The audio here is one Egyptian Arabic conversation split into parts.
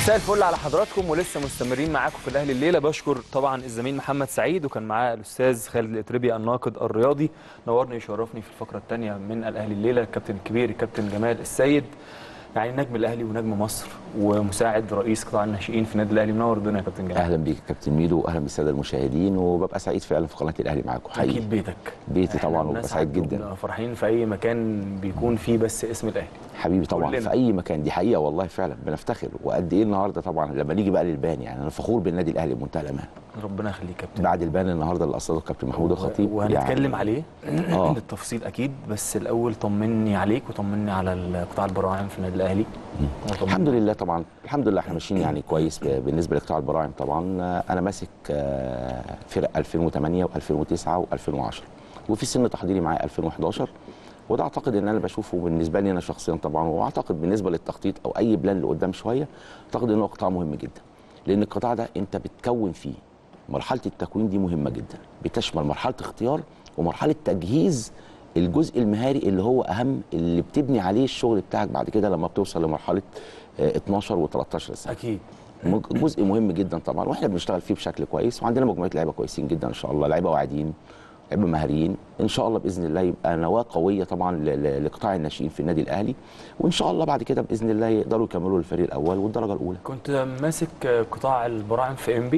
مساء الفل على حضراتكم ولسه مستمرين معاكم في الاهلي الليله بشكر طبعا الزميل محمد سعيد وكان معاه الاستاذ خالد الاتربي الناقد الرياضي نورني وشرفني في الفقره الثانيه من الاهلي الليله الكابتن الكبير الكابتن جمال السيد يعني نجم الاهلي ونجم مصر ومساعد رئيس قطاع الناشئين في النادي الاهلي منور الدنيا يا كابتن جمال اهلا بيك يا كابتن ميدو واهلا بالساده المشاهدين وببقى سعيد فعلا في قناه الاهلي معاكم حقيقي اكيد بيتك بيتي إحنا طبعا وببقى بنسعد سعيد جدا وبنبقى فرحانين في اي مكان بيكون فيه بس اسم الاهلي حبيبي طبعا كلنا. في اي مكان دي حقيقه والله فعلا بنفتخر وقد ايه النهارده طبعا لما نيجي بقى للبان يعني انا فخور بالنادي الاهلي بمنتهى الامان ربنا يخليك يا كابتن بعد البان النهارده اللي قصده الكابتن محمود الخطيب وهنتكلم يعني عليه آه. بالتفصيل اكيد بس الاول طمني عليك وطمني على قطاع البراعم في النادي الاهلي وطمني- الحمد لله طبعا الحمد لله احنا ماشيين يعني كويس ب- بالنسبه لقطاع البراعم طبعا آه، انا ماسك آه، فرق 2008 و2009 و2010 وفي سن تحضيري معايا 2011 وده اعتقد ان انا بشوفه بالنسبه لي انا شخصيا طبعا واعتقد بالنسبه للتخطيط او اي بلان لقدام شويه اعتقد ان هو قطاع مهم جدا لان القطاع ده انت بتكون فيه مرحله التكوين دي مهمه جدا بتشمل مرحله اختيار ومرحله تجهيز الجزء المهاري اللي هو اهم اللي بتبني عليه الشغل بتاعك بعد كده لما بتوصل لمرحله آه، 12 و13 سنه اكيد مج- جزء مهم جدا طبعا واحنا بنشتغل فيه بشكل كويس وعندنا مجموعه لعيبه كويسين جدا ان شاء الله لعيبه واعدين لعيبه مهاريين ان شاء الله باذن الله يبقى نواه قويه طبعا ل- ل- لقطاع الناشئين في النادي الاهلي وان شاء الله بعد كده باذن الله يقدروا يكملوا الفريق الاول والدرجه الاولى كنت ماسك قطاع البراعم في انبي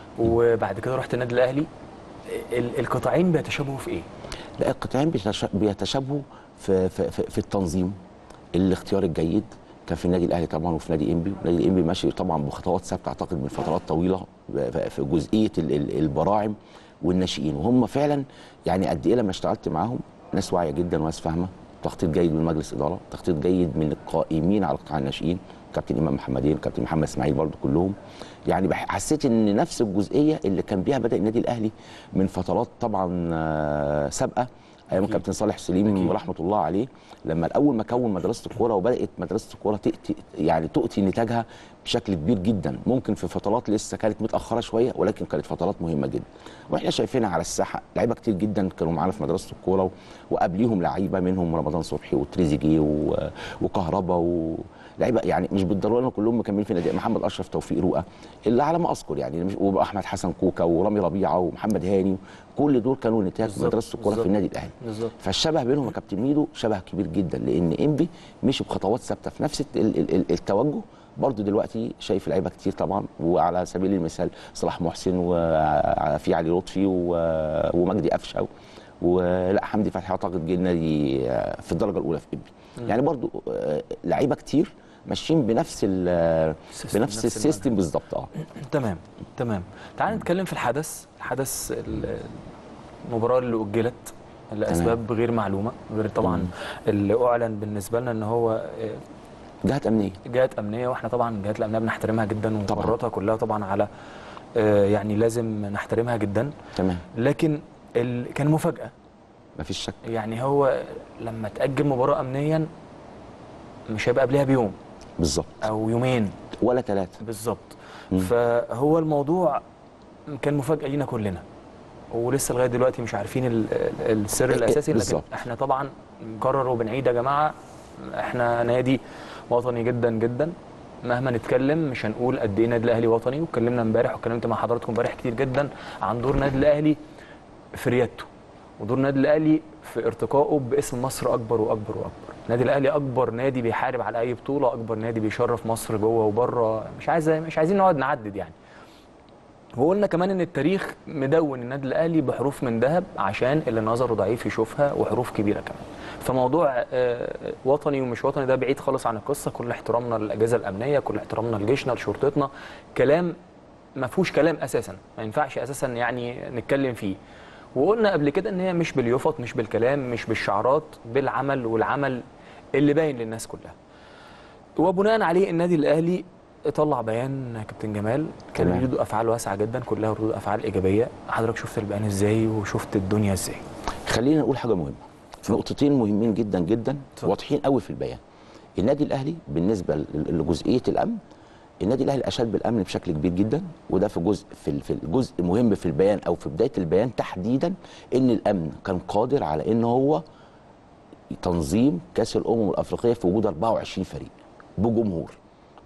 وبعد كده رحت النادي الاهلي ال- القطاعين بيتشابهوا في ايه؟ لا القطاعين بيتش- بيتشابهوا في, في, في, في التنظيم الاختيار الجيد كان في النادي الاهلي طبعا وفي نادي انبي نادي انبي ماشي طبعا بخطوات ثابته اعتقد من فترات طويله في في جزئيه ال- ال- البراعم والناشئين وهم فعلا يعني قد ايه لما اشتغلت معاهم ناس واعيه جدا وناس فاهمه تخطيط جيد من مجلس اداره تخطيط جيد من القائمين على قطاع الناشئين كابتن امام محمدين كابتن محمد اسماعيل برضو كلهم يعني بح- حسيت ان نفس الجزئيه اللي كان بيها بدا النادي الاهلي من فترات طبعا آه، سابقه ايام أكيد. كابتن صالح سليم أكيد. رحمه الله عليه لما الاول ما كون مدرسه الكوره وبدات مدرسه الكوره تأتي يعني تؤتي نتاجها بشكل كبير جدا ممكن في فترات لسه كانت متاخره شويه ولكن كانت فترات مهمه جدا واحنا شايفينها على الساحه لعيبه كتير جدا كانوا معانا في مدرسه الكوره و- وقبليهم لعيبه منهم رمضان صبحي وتريزيجيه و- وكهربا و لعيبه يعني مش بالضروره إنهم كلهم مكملين في النادي محمد اشرف توفيق رؤى اللي على ما اذكر يعني مش واحمد حسن كوكا ورامي ربيعه ومحمد هاني كل دول كانوا نتاج بالظبط، مدرسه الكوره في بالظبط. النادي الاهلي بالظبط فالشبه بينهم يا كابتن ميدو شبه كبير جدا لان انبي مشي بخطوات ثابته في نفس ال- ال- ال- التوجه برضه دلوقتي شايف لعيبه كتير طبعا وعلى سبيل المثال صلاح محسن وفي علي لطفي و- ومجدي قفشه ولا حمدي فتحي اعتقد جه النادي في الدرجه الاولى في انبي يعني برضه آه، لعيبه كتير ماشيين بنفس ال- السيستم، بنفس نفس السيستم بالظبط اه تمام تمام تعال نتكلم في الحدث الحدث ال- المباراه اللي اجلت لاسباب غير معلومه غير طبعا اللي اعلن بالنسبه لنا ان هو آه، جهات امنيه جهات امنيه واحنا طبعا الجهات الامنيه بنحترمها جدا طبعاً. وقراراتها كلها طبعا على آه، يعني لازم نحترمها جدا تمام لكن ال... كان مفاجاه مفيش شك يعني هو لما تاجل مباراه امنيا مش هيبقى قبلها بيوم بالظبط او يومين ولا ثلاثه بالظبط مم. فهو الموضوع كان مفاجاه لينا كلنا ولسه لغايه دلوقتي مش عارفين ال- ال- السر إيه- الاساسي لكن بالظبط. احنا طبعا نكرر وبنعيد يا جماعه احنا نادي وطني جدا جدا مهما نتكلم مش هنقول قد ايه النادي الاهلي وطني واتكلمنا امبارح واتكلمت مع حضراتكم امبارح كتير جدا عن دور النادي الاهلي في ريادته ودور النادي الاهلي في ارتقائه باسم مصر اكبر واكبر واكبر النادي الاهلي اكبر نادي بيحارب على اي بطوله اكبر نادي بيشرف مصر جوه وبره مش عايز مش عايزين نقعد نعدد يعني وقلنا كمان ان التاريخ مدون النادي الاهلي بحروف من ذهب عشان اللي نظره ضعيف يشوفها وحروف كبيره كمان فموضوع آه، وطني ومش وطني ده بعيد خالص عن القصه كل احترامنا للاجهزه الامنيه كل احترامنا لجيشنا لشرطتنا كلام ما فيهوش كلام اساسا ما ينفعش اساسا يعني نتكلم فيه وقلنا قبل كده ان هي مش باليفط مش بالكلام مش بالشعارات بالعمل والعمل اللي باين للناس كلها وبناء عليه النادي الاهلي طلع بيان كابتن جمال كان تمام. ليه ردود افعال واسعه جدا كلها ردود افعال ايجابيه حضرتك شفت البيان ازاي وشفت الدنيا ازاي خلينا نقول حاجه مهمه نقطتين مهمين جدا جدا اتفضل. واضحين قوي في البيان النادي الاهلي بالنسبه ل- لجزئيه الامن النادي الاهلي اشاد بالامن بشكل كبير جدا وده في جزء في ال- في الجزء مهم في البيان او في بدايه البيان تحديدا ان الامن كان قادر على ان هو تنظيم كاس الامم الافريقيه في وجود 24 فريق بجمهور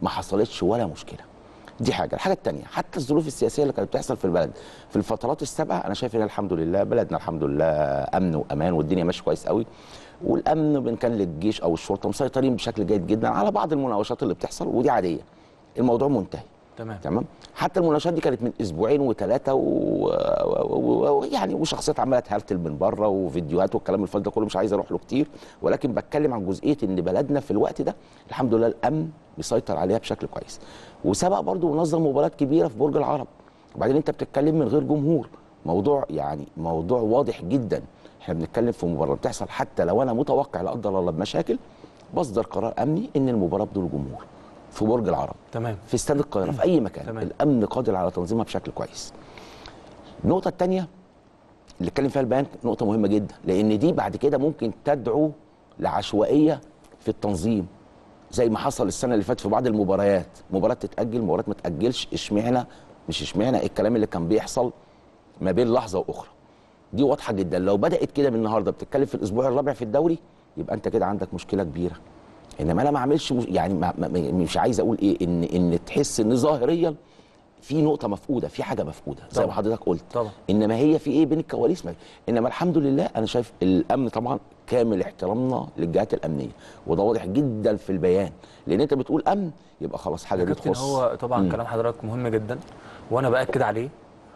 ما حصلتش ولا مشكله دي حاجه الحاجه الثانيه حتى الظروف السياسيه اللي كانت بتحصل في البلد في الفترات السابقه انا شايف ان الحمد لله بلدنا الحمد لله امن وامان والدنيا ماشيه كويس قوي والامن ان كان للجيش او الشرطه مسيطرين بشكل جيد جدا على بعض المناوشات اللي بتحصل ودي عاديه الموضوع منتهي تمام تمام حتى المناقشات دي كانت من اسبوعين وثلاثه ويعني و... و... يعني وشخصيات عماله تهرتل من بره وفيديوهات والكلام الفاضي ده كله مش عايز اروح له كتير ولكن بتكلم عن جزئيه ان بلدنا في الوقت ده الحمد لله الامن بيسيطر عليها بشكل كويس وسبق برضو منظم مباريات كبيره في برج العرب وبعدين انت بتتكلم من غير جمهور موضوع يعني موضوع واضح جدا احنا بنتكلم في مباراه بتحصل حتى لو انا متوقع لا قدر الله بمشاكل بصدر قرار امني ان المباراه بدون جمهور في برج العرب تمام في استاد القاهره في اي مكان تمام. الامن قادر على تنظيمها بشكل كويس النقطه الثانيه اللي اتكلم فيها البيان نقطه مهمه جدا لان دي بعد كده ممكن تدعو لعشوائيه في التنظيم زي ما حصل السنه اللي فاتت في بعض المباريات مباراه تتاجل مباراه ما تاجلش اشمعنى مش اشمعنى الكلام اللي كان بيحصل ما بين لحظه واخرى دي واضحه جدا لو بدات كده من النهارده بتتكلم في الاسبوع الرابع في الدوري يبقى انت كده عندك مشكله كبيره انما انا ما اعملش مش يعني ما ما مش عايز اقول ايه ان ان تحس ان ظاهريا في نقطه مفقوده في حاجه مفقوده زي ما طبعا. حضرتك قلت طبعا. انما هي في ايه بين الكواليس ما انما الحمد لله انا شايف الامن طبعا كامل احترامنا للجهات الامنيه وده واضح جدا في البيان لان انت بتقول امن يبقى خلاص حاجه يا دي كابتن تخص هو طبعا مم. كلام حضرتك مهم جدا وانا باكد عليه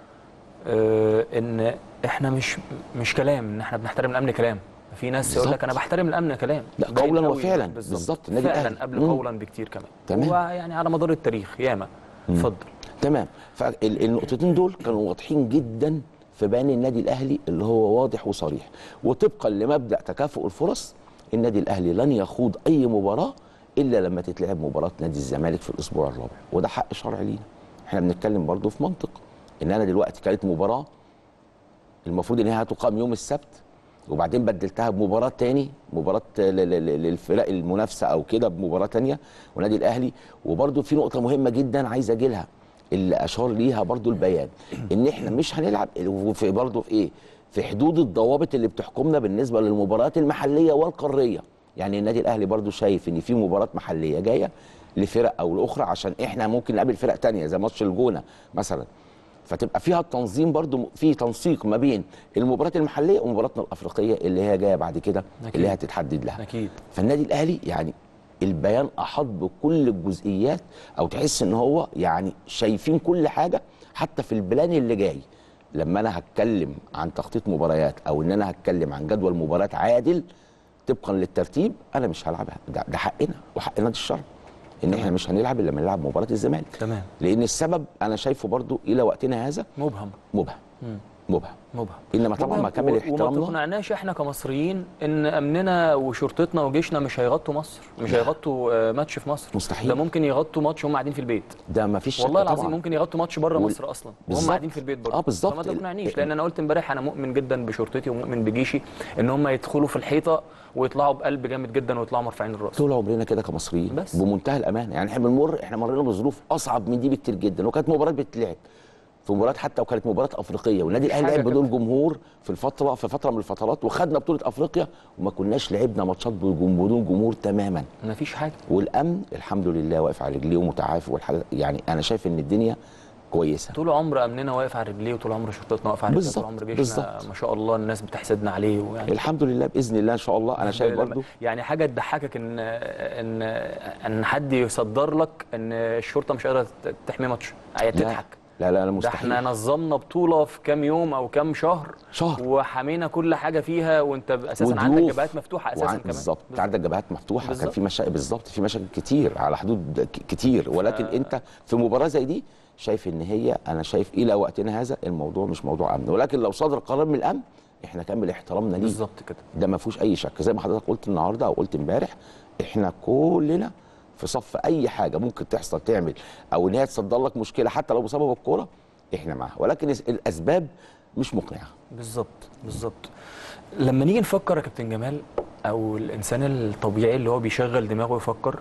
آه ان احنا مش مش كلام ان احنا بنحترم الامن كلام في ناس يقول لك بالظبط. انا بحترم الامن كلام لا، باين قولاً قوي وفعلاً. بالظبط. بالظبط. النادي فعلا الأهلي. قبل مم. قولا بكتير كمان تمام. ويعني على مدار التاريخ ياما اتفضل تمام فالنقطتين دول كانوا واضحين جدا في بيان النادي الاهلي اللي هو واضح وصريح وطبقا لمبدا تكافؤ الفرص النادي الاهلي لن يخوض اي مباراه الا لما تتلعب مباراه نادي الزمالك في الاسبوع الرابع وده حق شرعي لينا احنا بنتكلم برضو في منطق ان انا دلوقتي كانت مباراه المفروض ان هي هتقام يوم السبت وبعدين بدلتها بمباراه تاني مباراه ل- ل- ل- للفرق المنافسه او كده بمباراه تانيه ونادي الاهلي وبرده في نقطه مهمه جدا عايز اجي لها اللي اشار ليها برده البيان ان احنا مش هنلعب وفي برده في ايه في حدود الضوابط اللي بتحكمنا بالنسبه للمباريات المحليه والقاريه يعني النادي الاهلي برده شايف ان في مباراه محليه جايه لفرق او لاخرى عشان احنا ممكن نقابل فرق تانية زي ماتش الجونه مثلا فتبقى فيها التنظيم برضو في تنسيق ما بين المباريات المحليه ومباراتنا الافريقيه اللي هي جايه بعد كده أكيد. اللي هتتحدد لها اكيد فالنادي الاهلي يعني البيان احاط بكل الجزئيات او تحس ان هو يعني شايفين كل حاجه حتى في البلان اللي جاي لما انا هتكلم عن تخطيط مباريات او ان انا هتكلم عن جدول مباراه عادل طبقا للترتيب انا مش هلعبها ده, ده حقنا وحق نادي الشرع ان احنا مش هنلعب الا لما نلعب مباراه الزمالك تمام لان السبب انا شايفه برضو الى وقتنا هذا مبهم مبهم مم. مبهم مبهم انما طبعا مبهم ما كامل و- وما احترامنا تقنعناش احنا كمصريين ان امننا وشرطتنا وجيشنا مش هيغطوا مصر مش لا. هيغطوا آه، ماتش في مصر مستحيل. ده ممكن يغطوا ماتش هم قاعدين في البيت ده ما فيش والله شك العظيم طبعاً. ممكن يغطوا ماتش بره وال- مصر اصلا وهم بالظبط. قاعدين في البيت برضه آه، بالظبط. فما تقنعنيش ال- لان انا قلت امبارح انا مؤمن جدا بشرطتي ومؤمن بجيشي ان هم يدخلوا في الحيطه ويطلعوا بقلب جامد جدا ويطلعوا مرفعين الراس طول عمرنا كده كمصريين بس. بمنتهى الامانه يعني احنا بنمر احنا مرينا بظروف اصعب من دي بكتير جدا وكانت مباراه بتتلعب في مباراه حتى وكانت مباراه افريقيه والنادي مفيش الاهلي حاجة لعب بدون جمهور في الفتره في فتره من الفترات وخدنا بطوله افريقيا وما كناش لعبنا ماتشات بجم- بدون جمهور تماما مفيش حاجه والامن الحمد لله واقف على رجليه ومتعافي والحاجه يعني انا شايف ان الدنيا كويسه طول عمر امننا واقف على رجليه وطول عمر شرطتنا واقفه على رجليه طول بالظبط، عمر جيشنا بالظبط. ما شاء الله الناس بتحسدنا عليه ويعني الحمد لله باذن الله ان شاء الله انا شايف لما- برضو يعني حاجه تضحكك ان ان ان حد يصدر لك ان الشرطه مش قادره تحمي ماتش هي لا تضحك لا لا لا ده مستحيل احنا نظمنا بطوله في كام يوم او كام شهر شهر. وحمينا كل حاجه فيها وانت اساسا عندك وضيوف. جبهات مفتوحه اساسا وعن- كمان بالظبط انت عندك جبهات مفتوحه كان بالظبط. في مشاكل بالظبط في مشاكل كتير على حدود ك- كتير ولكن انت في مباراه زي دي شايف ان هي انا شايف الى وقتنا هذا الموضوع مش موضوع امن ولكن لو صدر قرار من الامن احنا كامل احترامنا ليه بالظبط كده ده ما فيهوش اي شك زي ما حضرتك قلت النهارده او قلت امبارح احنا كلنا في صف اي حاجه ممكن تحصل تعمل او ان هي تصدر لك مشكله حتى لو بسبب الكوره احنا معاها ولكن الاسباب مش مقنعه بالظبط بالظبط لما نيجي نفكر يا كابتن جمال او الانسان الطبيعي اللي هو بيشغل دماغه يفكر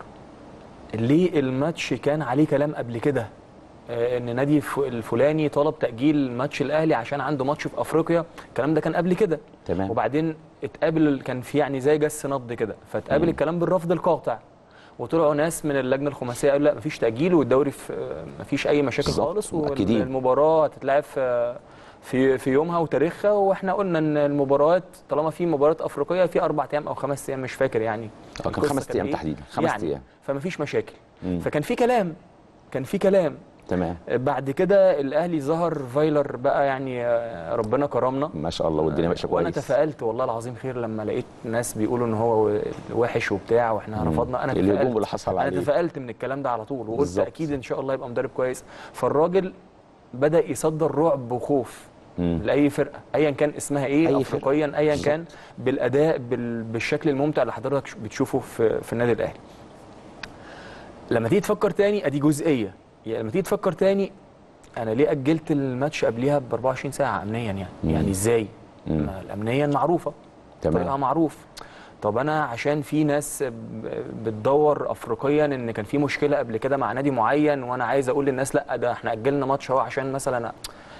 ليه الماتش كان عليه كلام قبل كده آه، ان نادي ف- الفلاني طلب تاجيل ماتش الاهلي عشان عنده ماتش في افريقيا الكلام ده كان قبل كده تمام. وبعدين اتقابل كان في يعني زي جس نبض كده فاتقابل الكلام بالرفض القاطع وطلعوا ناس من اللجنه الخماسيه قالوا لا مفيش تاجيل والدوري في مفيش اي مشاكل بالظبط، خالص مؤكدين. والمباراه هتتلعب في في في يومها وتاريخها واحنا قلنا ان المباريات طالما في مباراه افريقيه في اربع ايام او خمس ايام مش فاكر يعني آه، كان القصة خمس كانت أيام إيه. تحديداً، خمس يعني أيام. فمفيش مشاكل مم. فكان في كلام كان في كلام تمام بعد كده الاهلي ظهر فايلر بقى يعني آه، ربنا كرمنا ما شاء الله والدنيا ماشيه وانا كويس تفائلت والله العظيم خير لما لقيت ناس بيقولوا ان هو وحش وبتاع واحنا مم. رفضنا انا الهجوم تفائلت اللي حصل انا عليه. تفائلت من الكلام ده على طول وقلت بالظبط. اكيد ان شاء الله يبقى مدرب كويس فالراجل بدا يصدر رعب وخوف مم. لاي فرقه ايا كان اسمها ايه أي افريقيا ايا بالظبط. كان بالاداء بال... بالشكل الممتع اللي حضرتك بتشوفه في في النادي الاهلي لما تيجي تفكر تاني ادي جزئيه يعني لما تيجي تفكر تاني انا ليه اجلت الماتش قبليها ب 24 ساعه امنيا يعني مم. يعني ازاي مم. ما الامنيا معروفه تمام. طريقها معروف طب انا عشان في ناس ب- بتدور افريقيا ان كان في مشكله قبل كده مع نادي معين وانا عايز اقول للناس لا ده احنا اجلنا ماتش اهو عشان مثلا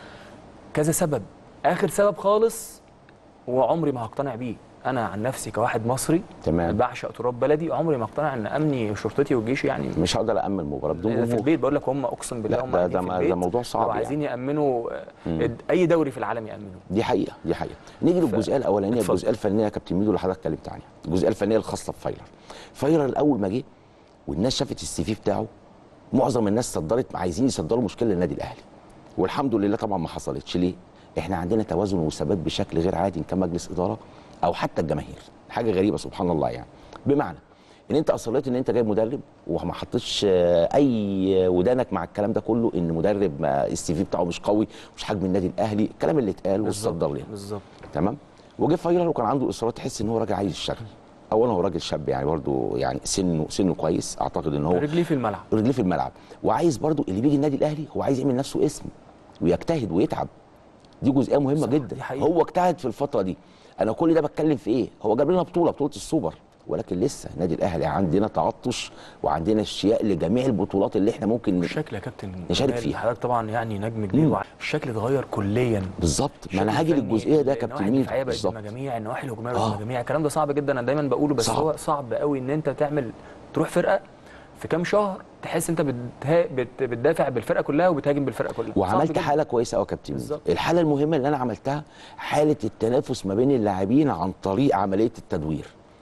كذا سبب اخر سبب خالص وعمري ما هقتنع بيه انا عن نفسي كواحد مصري تمام. بعشق تراب بلدي عمري ما اقتنع ان امني وشرطتي وجيشي يعني مش هقدر امن المباراه بدون ده في جمهور البيت بقول لك هم اقسم بالله لا، هم ده- قاعدين ده في ما- ده البيت موضوع صعب لو يعني. عايزين يامنوا آه، مم. اي دوري في العالم يامنوه دي حقيقه دي حقيقه نيجي للجزئيه الاولانيه اتفضل. الجزئيه الفنيه يا كابتن ميدو اللي حضرتك اتكلمت عنها الجزئيه الفنيه الخاصه بفايلر فايلر الاول ما جه والناس شافت السي في بتاعه معظم الناس صدرت عايزين يصدروا مشكله للنادي الاهلي والحمد لله طبعا ما حصلتش ليه احنا عندنا توازن وثبات بشكل غير عادي إن كان مجلس اداره او حتى الجماهير حاجه غريبه سبحان الله يعني بمعنى ان انت اصريت ان انت جايب مدرب وما حطيتش آه، اي ودانك مع الكلام ده كله ان مدرب ما السي في بتاعه مش قوي مش حجم النادي الاهلي الكلام اللي اتقال واتصدر لنا بالظبط تمام وجه فايلر وكان عنده اصرار تحس ان هو راجل عايز يشتغل اولا هو راجل شاب يعني برضه يعني سنه سنه كويس اعتقد ان هو رجلي في الملعب رجليه في الملعب وعايز برضه اللي بيجي النادي الاهلي هو عايز يعمل نفسه اسم ويجتهد ويتعب دي جزئيه مهمه صح، جدا دي حقيقة. هو اجتهد في الفتره دي انا كل ده بتكلم في ايه هو جاب لنا بطوله بطوله السوبر ولكن لسه النادي الاهلي عندنا تعطش وعندنا اشتياق لجميع البطولات اللي احنا ممكن الشكل يا كابتن نشارك جمال، فيها. حضرتك طبعا يعني نجم كبير مم. وع- الشكل اتغير كليا بالظبط ما انا الشكل هاجي الفني، للجزئيه ده يا النواحي كابتن ميدو الدفاعيه بقت بالظبط مجاميع النواحي الهجوميه آه. بقت مجاميع الكلام ده صعب جدا انا دايما بقوله بس صعب. هو صعب قوي ان انت تعمل تروح فرقه في كام شهر تحس انت بتها... بت... بتدافع بالفرقه كلها وبتهاجم بالفرقه كلها صعب وعملت جداً. حاله كويسه قوي يا كابتن ميدو. بالظبط. الحاله المهمه اللي انا عملتها حاله التنافس ما بين اللاعبين عن طريق عمليه التدوير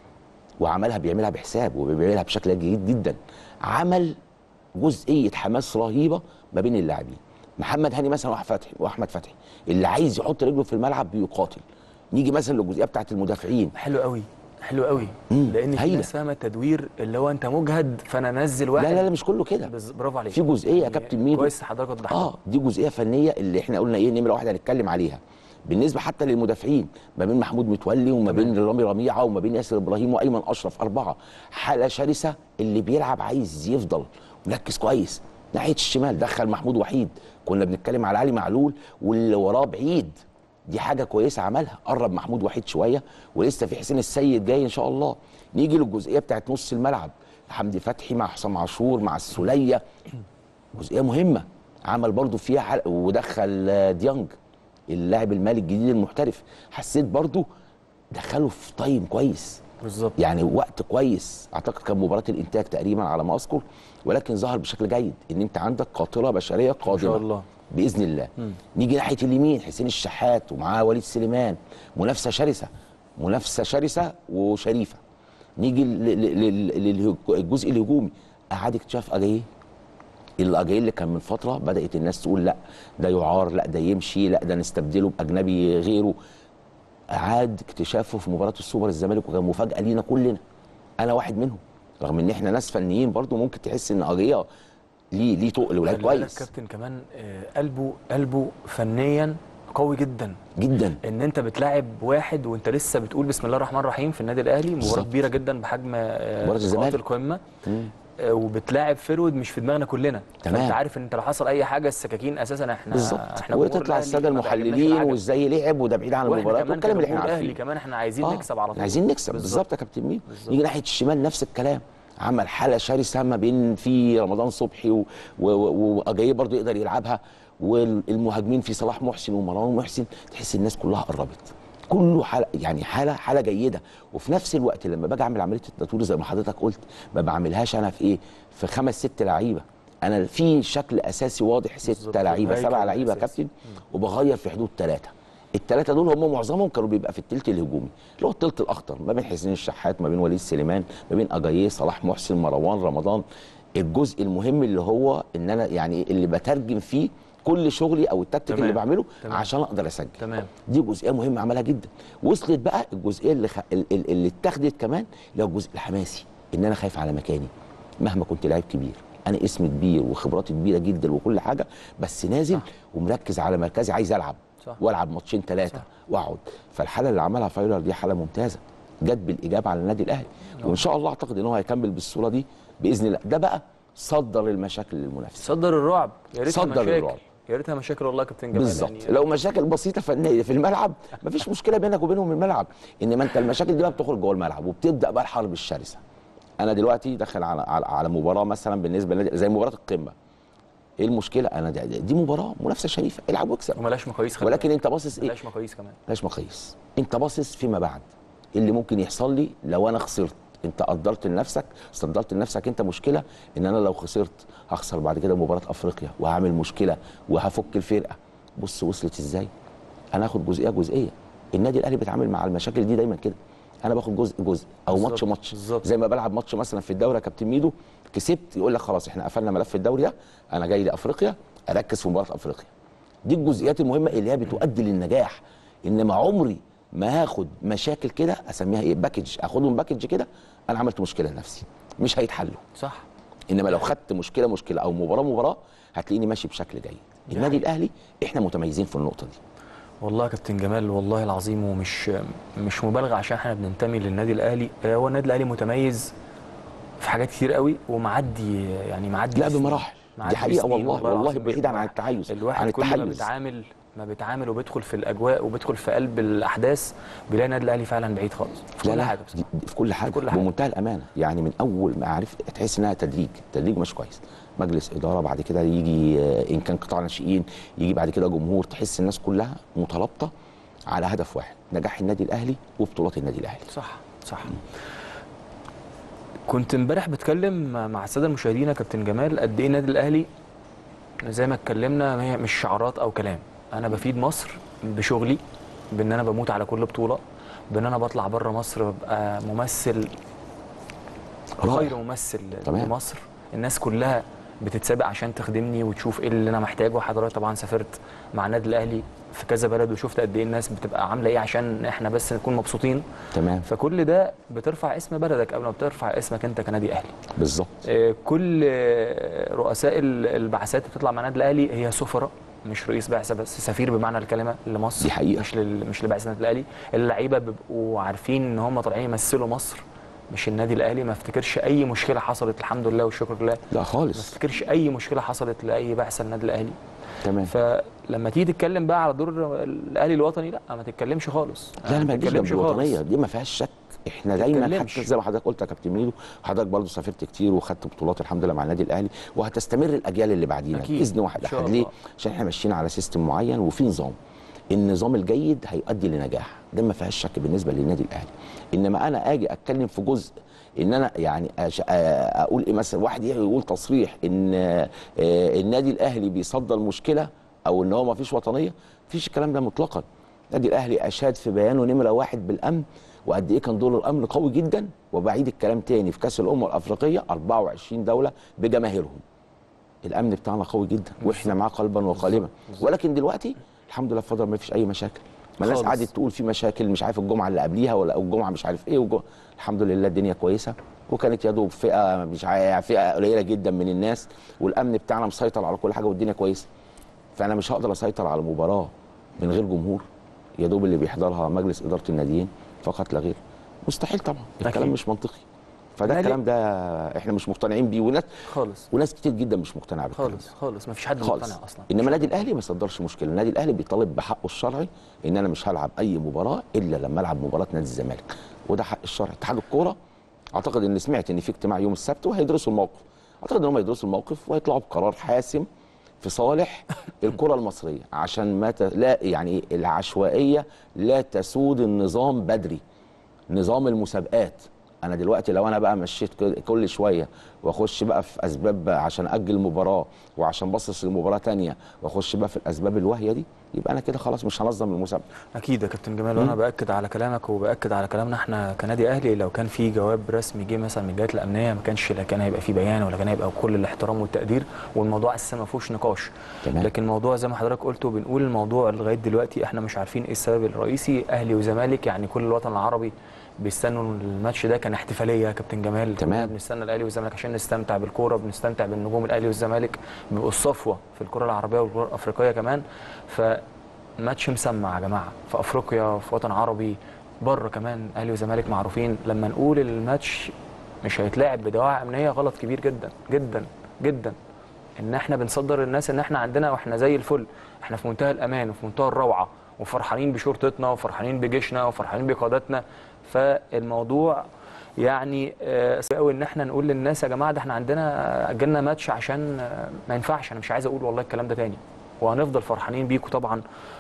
وعملها بيعملها بحساب وبيعملها بشكل جيد جدا عمل جزئيه حماس رهيبه ما بين اللاعبين محمد هاني مثلا واحمد فتحي واحمد فتحي اللي عايز يحط رجله في الملعب بيقاتل نيجي مثلا للجزئيه بتاعت المدافعين حلو قوي حلو قوي مم. لان في هايلة. ناس فاهمه التدوير اللي هو انت مجهد فانا انزل واحد لا لا لا مش كله كده بز... برافو عليك في جزئيه يا كابتن ميدو كويس حضرتك وضحت اه دي جزئيه فنيه اللي احنا قلنا ايه نمره واحد هنتكلم عليها بالنسبه حتى للمدافعين ما بين محمود متولي وما بين رامي رميعه وما بين ياسر ابراهيم وايمن اشرف اربعه حاله شرسه اللي بيلعب عايز يفضل مركز كويس ناحيه الشمال دخل محمود وحيد كنا بنتكلم على علي معلول واللي وراه بعيد دي حاجه كويسه عملها قرب محمود وحيد شويه ولسه في حسين السيد جاي ان شاء الله نيجي للجزئيه بتاعت نص الملعب حمدي فتحي مع حسام عاشور مع السوليه جزئيه مهمه عمل برضو فيها حلقة ودخل آه، ديانج اللاعب المالي الجديد المحترف حسيت برضو دخله في تايم كويس بالظبط يعني وقت كويس اعتقد كان مباراه الانتاج تقريبا على ما اذكر ولكن ظهر بشكل جيد ان انت عندك قاطره بشريه قادمه شاء الله. باذن الله نيجي ناحيه اليمين حسين الشحات ومعاه وليد سليمان منافسه شرسه منافسه شرسه وشريفه نيجي لل- لل- لل- للجزء الهجومي اعاد اكتشاف اجاييه الاجاييه اللي كان من فتره بدات الناس تقول لا ده يعار لا ده يمشي لا ده نستبدله باجنبي غيره اعاد اكتشافه في مباراه السوبر الزمالك وكان مفاجاه لينا كلنا انا واحد منهم رغم ان احنا ناس فنيين برضو ممكن تحس ان اجاييه ليه ليه تقل ولعيب خلي بالك كويس كابتن كمان آه، قلبه قلبه فنيا قوي جدا جدا ان انت بتلاعب واحد وانت لسه بتقول بسم الله الرحمن الرحيم في النادي الاهلي مباراه بالظبط. كبيره جدا بحجم آه، مباراة الزمالك. نقاط القمه مم. آه، وبتلاعب فرود مش في دماغنا كلنا تمام. فانت عارف ان انت لو حصل اي حاجه السكاكين اساسا احنا بالظبط احنا جمهور وتطلع الأهلي الساده ما بيعجبناش المحللين العجب. وازاي لعب وده بعيد عن واحنا المباراه كمان والكلام اللي كجمهور احنا الاهلي عارفينه كمان احنا عايزين آه، نكسب على طول عايزين نكسب بالظبط يا كابتن مين نيجي ناحيه الشمال نفس الكلام عمل حاله شرسه ما بين في رمضان صبحي و- و- و- واجاييه برضو يقدر يلعبها والمهاجمين في صلاح محسن ومروان محسن تحس الناس كلها قربت كله حاله يعني حاله حاله جيده وفي نفس الوقت لما باجي اعمل عمليه التطوير زي ما حضرتك قلت ما بعملهاش انا في ايه في خمس ست لعيبه انا في شكل اساسي واضح ست بالظبط، لعيبه الهيكل سبع لعيبه يا الأساسي. كابتن وبغير في حدود ثلاثه الثلاثه دول هم معظمهم كانوا بيبقى في الثلث الهجومي اللي هو الثلث الاخضر ما بين حسين الشحات ما بين وليد سليمان ما بين اجاييه صلاح محسن مروان رمضان الجزء المهم اللي هو ان انا يعني اللي بترجم فيه كل شغلي او التكتيك تمام. اللي بعمله تمام. عشان اقدر اسجل تمام دي جزئيه مهمه عملها جدا وصلت بقى الجزئيه اللي خ... ال- ال- اللي اتخذت كمان اللي هو الجزء الحماسي ان انا خايف على مكاني مهما كنت لعيب كبير انا اسمي كبير وخبراتي كبيره جدا وكل حاجه بس نازل ومركز على مركزي عايز العب صح. والعب ماتشين ثلاثه صح. واقعد فالحاله اللي عملها فايلر دي حاله ممتازه جت بالاجابه على النادي الاهلي وان شاء الله اعتقد ان هو هيكمل بالصوره دي باذن الله ده بقى صدر المشاكل للمنافس صدر الرعب يا ريتها صدر مشاكل الرعب. يا ريتها مشاكل والله يا كابتن جمال بالظبط يعني لو مشاكل بسيطه فنيه في الملعب مفيش مشكله بينك وبينهم الملعب انما انت المشاكل دي بقى بتخرج جوه الملعب وبتبدا بقى الحرب الشرسه انا دلوقتي داخل على على, على مباراه مثلا بالنسبه للنادي زي مباراه القمه ايه المشكله انا دي, دي مباراه منافسه شريفه العب واكسب وملاش مقاييس خلي ولكن بالك. انت باصص ايه ملاش مقاييس كمان ملاش مقاييس انت باصص فيما بعد إيه اللي ممكن يحصل لي لو انا خسرت انت قدرت لنفسك صدرت لنفسك انت مشكله ان انا لو خسرت هخسر بعد كده مباراه افريقيا وهعمل مشكله وهفك الفرقه بص وصلت ازاي انا هاخد جزئيه جزئيه النادي الاهلي بيتعامل مع المشاكل دي دايما كده انا باخد جزء جزء او بالظبط، ماتش ماتش بالظبط. زي ما بلعب ماتش مثلا في الدوري يا كابتن ميدو كسبت يقول لك خلاص احنا قفلنا ملف الدوري ده انا جاي لافريقيا اركز في مباراه افريقيا دي الجزئيات المهمه اللي هي بتؤدي للنجاح انما عمري ما هاخد مشاكل كده اسميها ايه باكج اخدهم باكج كده انا عملت مشكله لنفسي مش هيتحلوا صح انما لو خدت مشكله مشكله او مباراه مباراه هتلاقيني ماشي بشكل جيد النادي الاهلي احنا متميزين في النقطه دي والله يا كابتن جمال والله العظيم ومش مش مبالغه عشان احنا بننتمي للنادي الاهلي آه، هو النادي الاهلي متميز في حاجات كتير قوي ومعدي يعني معدي لا سنين. بمراحل معدي دي حقيقه سنين والله والله العظيم مش بعيدا عن بمراحل. التحيز الواحد عن كل ما التحيز بيتعامل ما بيتعامل وبيدخل في الاجواء وبيدخل في قلب الاحداث بيلاقي النادي الاهلي فعلا بعيد خالص في لا كل لا حاجه دي- بصراحه دي في كل حاجه, كل حاجة. بمنتهى الامانه يعني من اول ما عرفت تحس انها تدريج تدريج مش كويس مجلس اداره بعد كده يجي آه، ان كان قطاع ناشئين يجي بعد كده جمهور تحس الناس كلها مترابطه على هدف واحد نجاح النادي الاهلي وبطولات النادي الاهلي صح صح كنت امبارح بتكلم مع الساده المشاهدين يا كابتن جمال قد ايه النادي الاهلي زي ما اتكلمنا هي مش شعارات او كلام انا بفيد مصر بشغلي بان انا بموت على كل بطوله بان انا بطلع بره مصر ببقى ممثل رائع. خير ممثل تمام. لمصر الناس كلها بتتسابق عشان تخدمني وتشوف ايه اللي انا محتاجه حضرتك طبعا سافرت مع النادي الاهلي في كذا بلد وشفت قد ايه الناس بتبقى عامله ايه عشان احنا بس نكون مبسوطين تمام فكل ده بترفع اسم بلدك قبل ما بترفع اسمك انت كنادي اهلي بالظبط آه، كل آه، رؤساء ال- البعثات اللي بتطلع مع النادي الاهلي هي سفراء مش رئيس بعثه بس سفير بمعنى الكلمه لمصر دي حقيقة. مش لل... مش لبعثه النادي الاهلي اللعيبه بيبقوا عارفين ان هم طالعين يمثلوا مصر مش النادي الاهلي ما افتكرش اي مشكله حصلت الحمد لله والشكر لله لا ما خالص افتكرش اي مشكله حصلت لاي بعثه النادي الاهلي تمام فلما تيجي تتكلم بقى على دور الاهلي الوطني لا ما تتكلمش خالص لا انا ما تجيش تتكلمش بالوطنيه خالص. دي ما فيهاش شك احنا دايما تتكلمش. حتى زي ما حضرتك قلت يا كابتن ميدو حضرتك برضه سافرت كتير وخدت بطولات الحمد لله مع النادي الاهلي وهتستمر الاجيال اللي بعدينا أكيد. باذن واحد إن شاء احد الله. ليه؟ عشان احنا ماشيين على سيستم معين وفي نظام النظام الجيد هيؤدي لنجاح ده ما فيهاش شك بالنسبه للنادي الاهلي انما انا اجي اتكلم في جزء ان انا يعني أش... آه، اقول ايه مثلا واحد يجي يقول تصريح ان آه، النادي الاهلي بيصدر مشكله او ان هو ما فيش وطنيه مفيش الكلام ده مطلقا النادي الاهلي اشاد في بيانه نمره واحد بالامن وقد ايه كان دور الامن قوي جدا وبعيد الكلام تاني في كاس الامم الافريقيه 24 دوله بجماهيرهم الامن بتاعنا قوي جدا واحنا معاه قلبا وقالبا ولكن دلوقتي الحمد لله بفضل ما فيش اي مشاكل ما الناس خالص. قعدت تقول في مشاكل مش عارف الجمعه اللي قبليها ولا أو الجمعه مش عارف ايه والجمعة. الحمد لله الدنيا كويسه وكانت يا دوب فئه مش عارف فئه قليله جدا من الناس والامن بتاعنا مسيطر على كل حاجه والدنيا كويسه فانا مش هقدر اسيطر على مباراه من غير جمهور يا دوب اللي بيحضرها مجلس اداره الناديين فقط لا غير مستحيل طبعا الكلام أكيد. مش منطقي فده نادي- الكلام ده احنا مش مقتنعين بيه وناس خالص وناس كتير جدا مش مقتنعه بالكلام خالص خالص ما فيش حد خالص مقتنع اصلا انما النادي الاهلي ما صدرش مشكله النادي الاهلي بيطالب بحقه الشرعي ان انا مش هلعب اي مباراه الا لما العب مباراه نادي الزمالك وده حق الشرعي اتحاد الكوره اعتقد ان سمعت ان في اجتماع يوم السبت وهيدرسوا الموقف اعتقد ان هم يدرسوا الموقف وهيطلعوا بقرار حاسم في صالح الكره المصريه عشان ما ت... لا يعني العشوائيه لا تسود النظام بدري نظام المسابقات انا دلوقتي لو انا بقى مشيت ك- كل شويه واخش بقى في اسباب بقى عشان اجل مباراه وعشان باصص لمباراه تانية واخش بقى في الاسباب الواهيه دي يبقى انا كده خلاص مش هنظم المسابقه اكيد يا كابتن جمال وانا باكد على كلامك وباكد على كلامنا احنا كنادي اهلي لو كان في جواب رسمي جه مثلا من الجهات الامنيه ما كانش لا كان هيبقى في بيان ولا كان هيبقى بكل الاحترام والتقدير والموضوع اساسا ما فيهوش نقاش تمام. لكن الموضوع زي ما حضرتك قلت وبنقول الموضوع لغايه دلوقتي احنا مش عارفين ايه السبب الرئيسي اهلي وزمالك يعني كل الوطن العربي بيستنوا الماتش ده كان احتفاليه يا كابتن جمال تمام. كنا بنستنى الاهلي والزمالك عشان نستمتع بالكوره بنستمتع بالنجوم الاهلي والزمالك بيبقوا الصفوه في الكره العربيه والكره الافريقيه كمان ف ماتش مسمع يا جماعه في افريقيا في وطن عربي بره كمان اهلي وزمالك معروفين لما نقول الماتش مش هيتلعب بدواعي امنيه غلط كبير جدا جدا جدا ان احنا بنصدر الناس ان احنا عندنا واحنا زي الفل احنا في منتهى الامان وفي منتهى الروعه وفرحانين بشرطتنا وفرحانين بجيشنا وفرحانين بقادتنا فالموضوع يعني آه، صعب قوي ان احنا نقول للناس يا جماعه ده احنا عندنا اجلنا ماتش عشان آه، ما ينفعش انا مش عايز اقول والله الكلام ده تاني وهنفضل فرحانين بيكم طبعا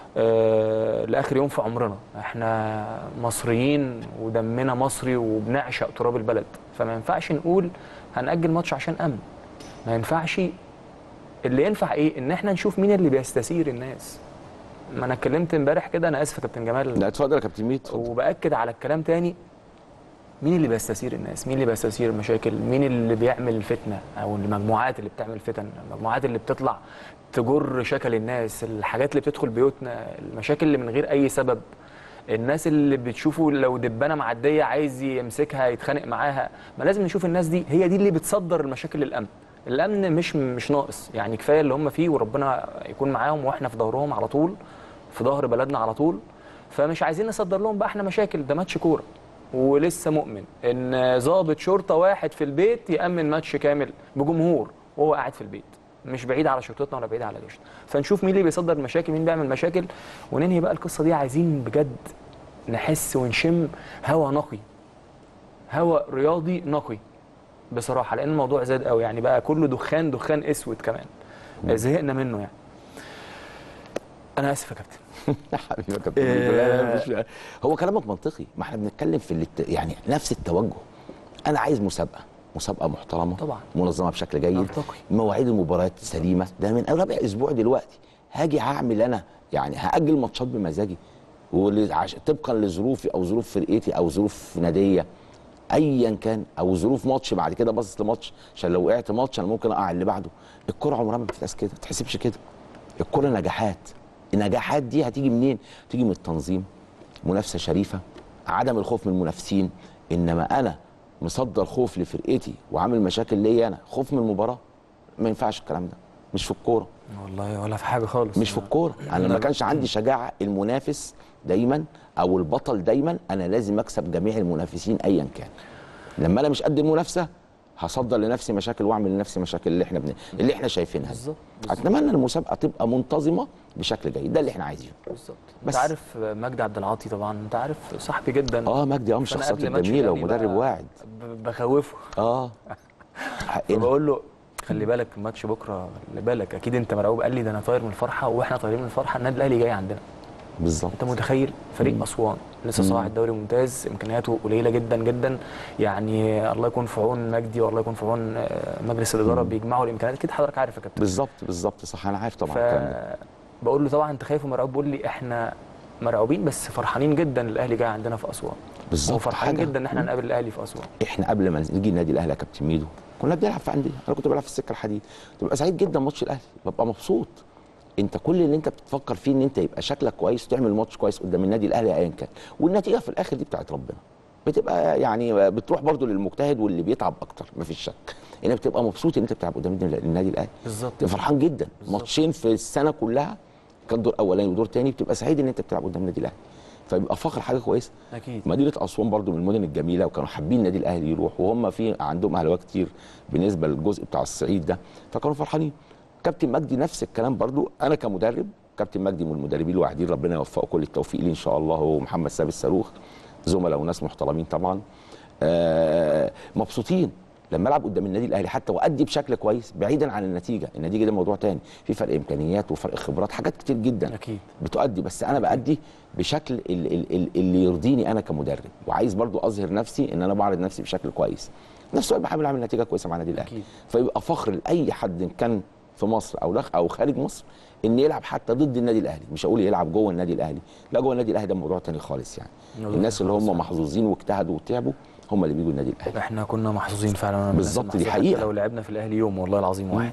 آه، لاخر يوم في عمرنا احنا مصريين ودمنا مصري وبنعشق تراب البلد فما ينفعش نقول هنأجل ماتش عشان امن ما ينفعش اللي ينفع ايه ان احنا نشوف مين اللي بيستثير الناس ما انا اتكلمت امبارح كده انا اسف يا كابتن جمال لا اتفضل يا كابتن ميت اتفضل وباكد على الكلام تاني مين اللي بيستثير الناس مين اللي بيستثير المشاكل مين اللي بيعمل الفتنه او المجموعات اللي بتعمل فتن المجموعات اللي بتطلع تجر شكل الناس الحاجات اللي بتدخل بيوتنا المشاكل اللي من غير اي سبب الناس اللي بتشوفه لو دبانه معديه عايز يمسكها يتخانق معاها ما لازم نشوف الناس دي هي دي اللي بتصدر المشاكل للامن الامن مش مش ناقص يعني كفايه اللي هم فيه وربنا يكون معاهم واحنا في ظهرهم على طول في ظهر بلدنا على طول فمش عايزين نصدر لهم بقى احنا مشاكل ده ماتش كوره ولسه مؤمن ان ضابط شرطه واحد في البيت يامن ماتش كامل بجمهور وهو قاعد في البيت مش بعيد على شرطتنا ولا بعيد على جيشنا فنشوف مين اللي بيصدر مشاكل مين بيعمل مشاكل وننهي بقى القصه دي عايزين بجد نحس ونشم هوا نقي هوا رياضي نقي بصراحه لان الموضوع زاد قوي يعني بقى كله دخان دخان اسود كمان زهقنا منه يعني انا اسف يا كابتن حبيبي يا كابتن ميدو. لا، لا، مش- هو كلامك منطقي ما احنا بنتكلم في الات... يعني نفس التوجه انا عايز مسابقه مسابقه محترمه طبعا. منظمه بشكل جيد منطقي. مواعيد المباريات سليمه ده من رابع اسبوع دلوقتي هاجي هعمل انا يعني هاجل ماتشات بمزاجي ول- عش... طبقا لظروفي او ظروف فرقتي او ظروف ناديه ايا كان او ظروف ماتش بعد كده باصص لماتش عشان لو وقعت ماتش انا ممكن اقع اللي بعده الكره عمرها ما بتتقاس كده ما تحسبش كده الكره نجاحات النجاحات دي هتيجي منين تيجي من التنظيم منافسه شريفه عدم الخوف من المنافسين انما انا مصدر خوف لفرقتي وعامل مشاكل ليا انا خوف من المباراه ما ينفعش الكلام ده مش في الكوره والله ولا في حاجه خالص مش في الكوره انا ما كانش عندي شجاعه المنافس دايما او البطل دايما انا لازم اكسب جميع المنافسين ايا كان لما انا مش قد المنافسه هصدر لنفسي مشاكل واعمل لنفسي مشاكل اللي احنا بن... اللي احنا شايفينها دي. بالظبط اتمنى المسابقه تبقى منتظمه بشكل جيد ده اللي احنا عايزينه بالظبط بس. انت عارف مجدي عبد العاطي طبعا انت عارف صاحبي جدا اه مجدي اه من فأنا الشخصيات قبل ماتش الجميله الأهلي ومدرب بقى واعد ب- بخوفه اه حقنا فبقول له خلي بالك الماتش بكره خلي بالك اكيد انت مرعوب قال لي ده انا طاير من الفرحه واحنا طايرين من الفرحه النادي الاهلي جاي عندنا بالظبط انت متخيل فريق اسوان لسه صاعد دوري ممتاز امكانياته قليله جدا جدا يعني الله يكون في عون مجدي والله يكون في عون آه، مجلس الاداره بيجمعوا الامكانيات اكيد حضرتك عارف يا كابتن بالظبط بالظبط صح انا عارف طبعا الكلام ده فبقول له طبعا انت خايف ومرعوب بيقول لي احنا مرعوبين بس فرحانين جدا الاهلي جاي عندنا في اسوان بالظبط وفرحانين حاجة. جدا ان احنا نقابل الاهلي في اسوان احنا قبل ما نيجي النادي الاهلي يا كابتن ميدو كنا بنلعب في انديه انا كنت بلعب في السكه الحديد تبقى سعيد جدا ماتش الاهلي ببقى مبسوط انت كل اللي انت بتفكر فيه ان انت يبقى شكلك كويس وتعمل ماتش كويس قدام النادي الاهلي ايا كان والنتيجه في الاخر دي بتاعت ربنا بتبقى يعني بتروح برضو للمجتهد واللي بيتعب اكتر مفيش شك انك بتبقى مبسوط ان انت بتلعب قدام النادي الاهلي بالظبط تبقى فرحان جدا ماتشين في السنه كلها كان دور اولاني ودور تاني بتبقى سعيد ان انت بتلعب قدام النادي الاهلي فبيبقى فخر حاجه كويسه اكيد مدينه اسوان برضو من المدن الجميله وكانوا حابين النادي الاهلي يروح وهم في عندهم اهلاويه كتير بالنسبه للجزء بتاع الصعيد ده فكانوا فرحانين كابتن مجدي نفس الكلام برضو انا كمدرب كابتن مجدي من المدربين الواحدين ربنا يوفقه كل التوفيق ليه ان شاء الله هو محمد سامي الصاروخ زملاء وناس محترمين طبعا آه مبسوطين لما العب قدام النادي الاهلي حتى وادي بشكل كويس بعيدا عن النتيجه النتيجه ده موضوع تاني في فرق امكانيات وفرق خبرات حاجات كتير جدا اكيد بتؤدي بس انا بادي بشكل ال- ال- ال- اللي يرضيني انا كمدرب وعايز برضو اظهر نفسي ان انا بعرض نفسي بشكل كويس نفس الوقت بحاول اعمل نتيجه كويسه مع النادي الاهلي أكيد. فيبقى فخر لاي حد إن كان في مصر او داخل او خارج مصر ان يلعب حتى ضد النادي الاهلي مش هقول يلعب جوه النادي الاهلي لا جوه النادي الاهلي ده موضوع تاني خالص يعني موضوع الناس اللي تاني هم خالص. محظوظين واجتهدوا وتعبوا هم اللي بيجوا النادي الاهلي احنا كنا محظوظين فعلا أنا من الناس بالظبط، دي المحظوظة حقيقة. حتى لو لعبنا في الاهلي يوم والله العظيم واحد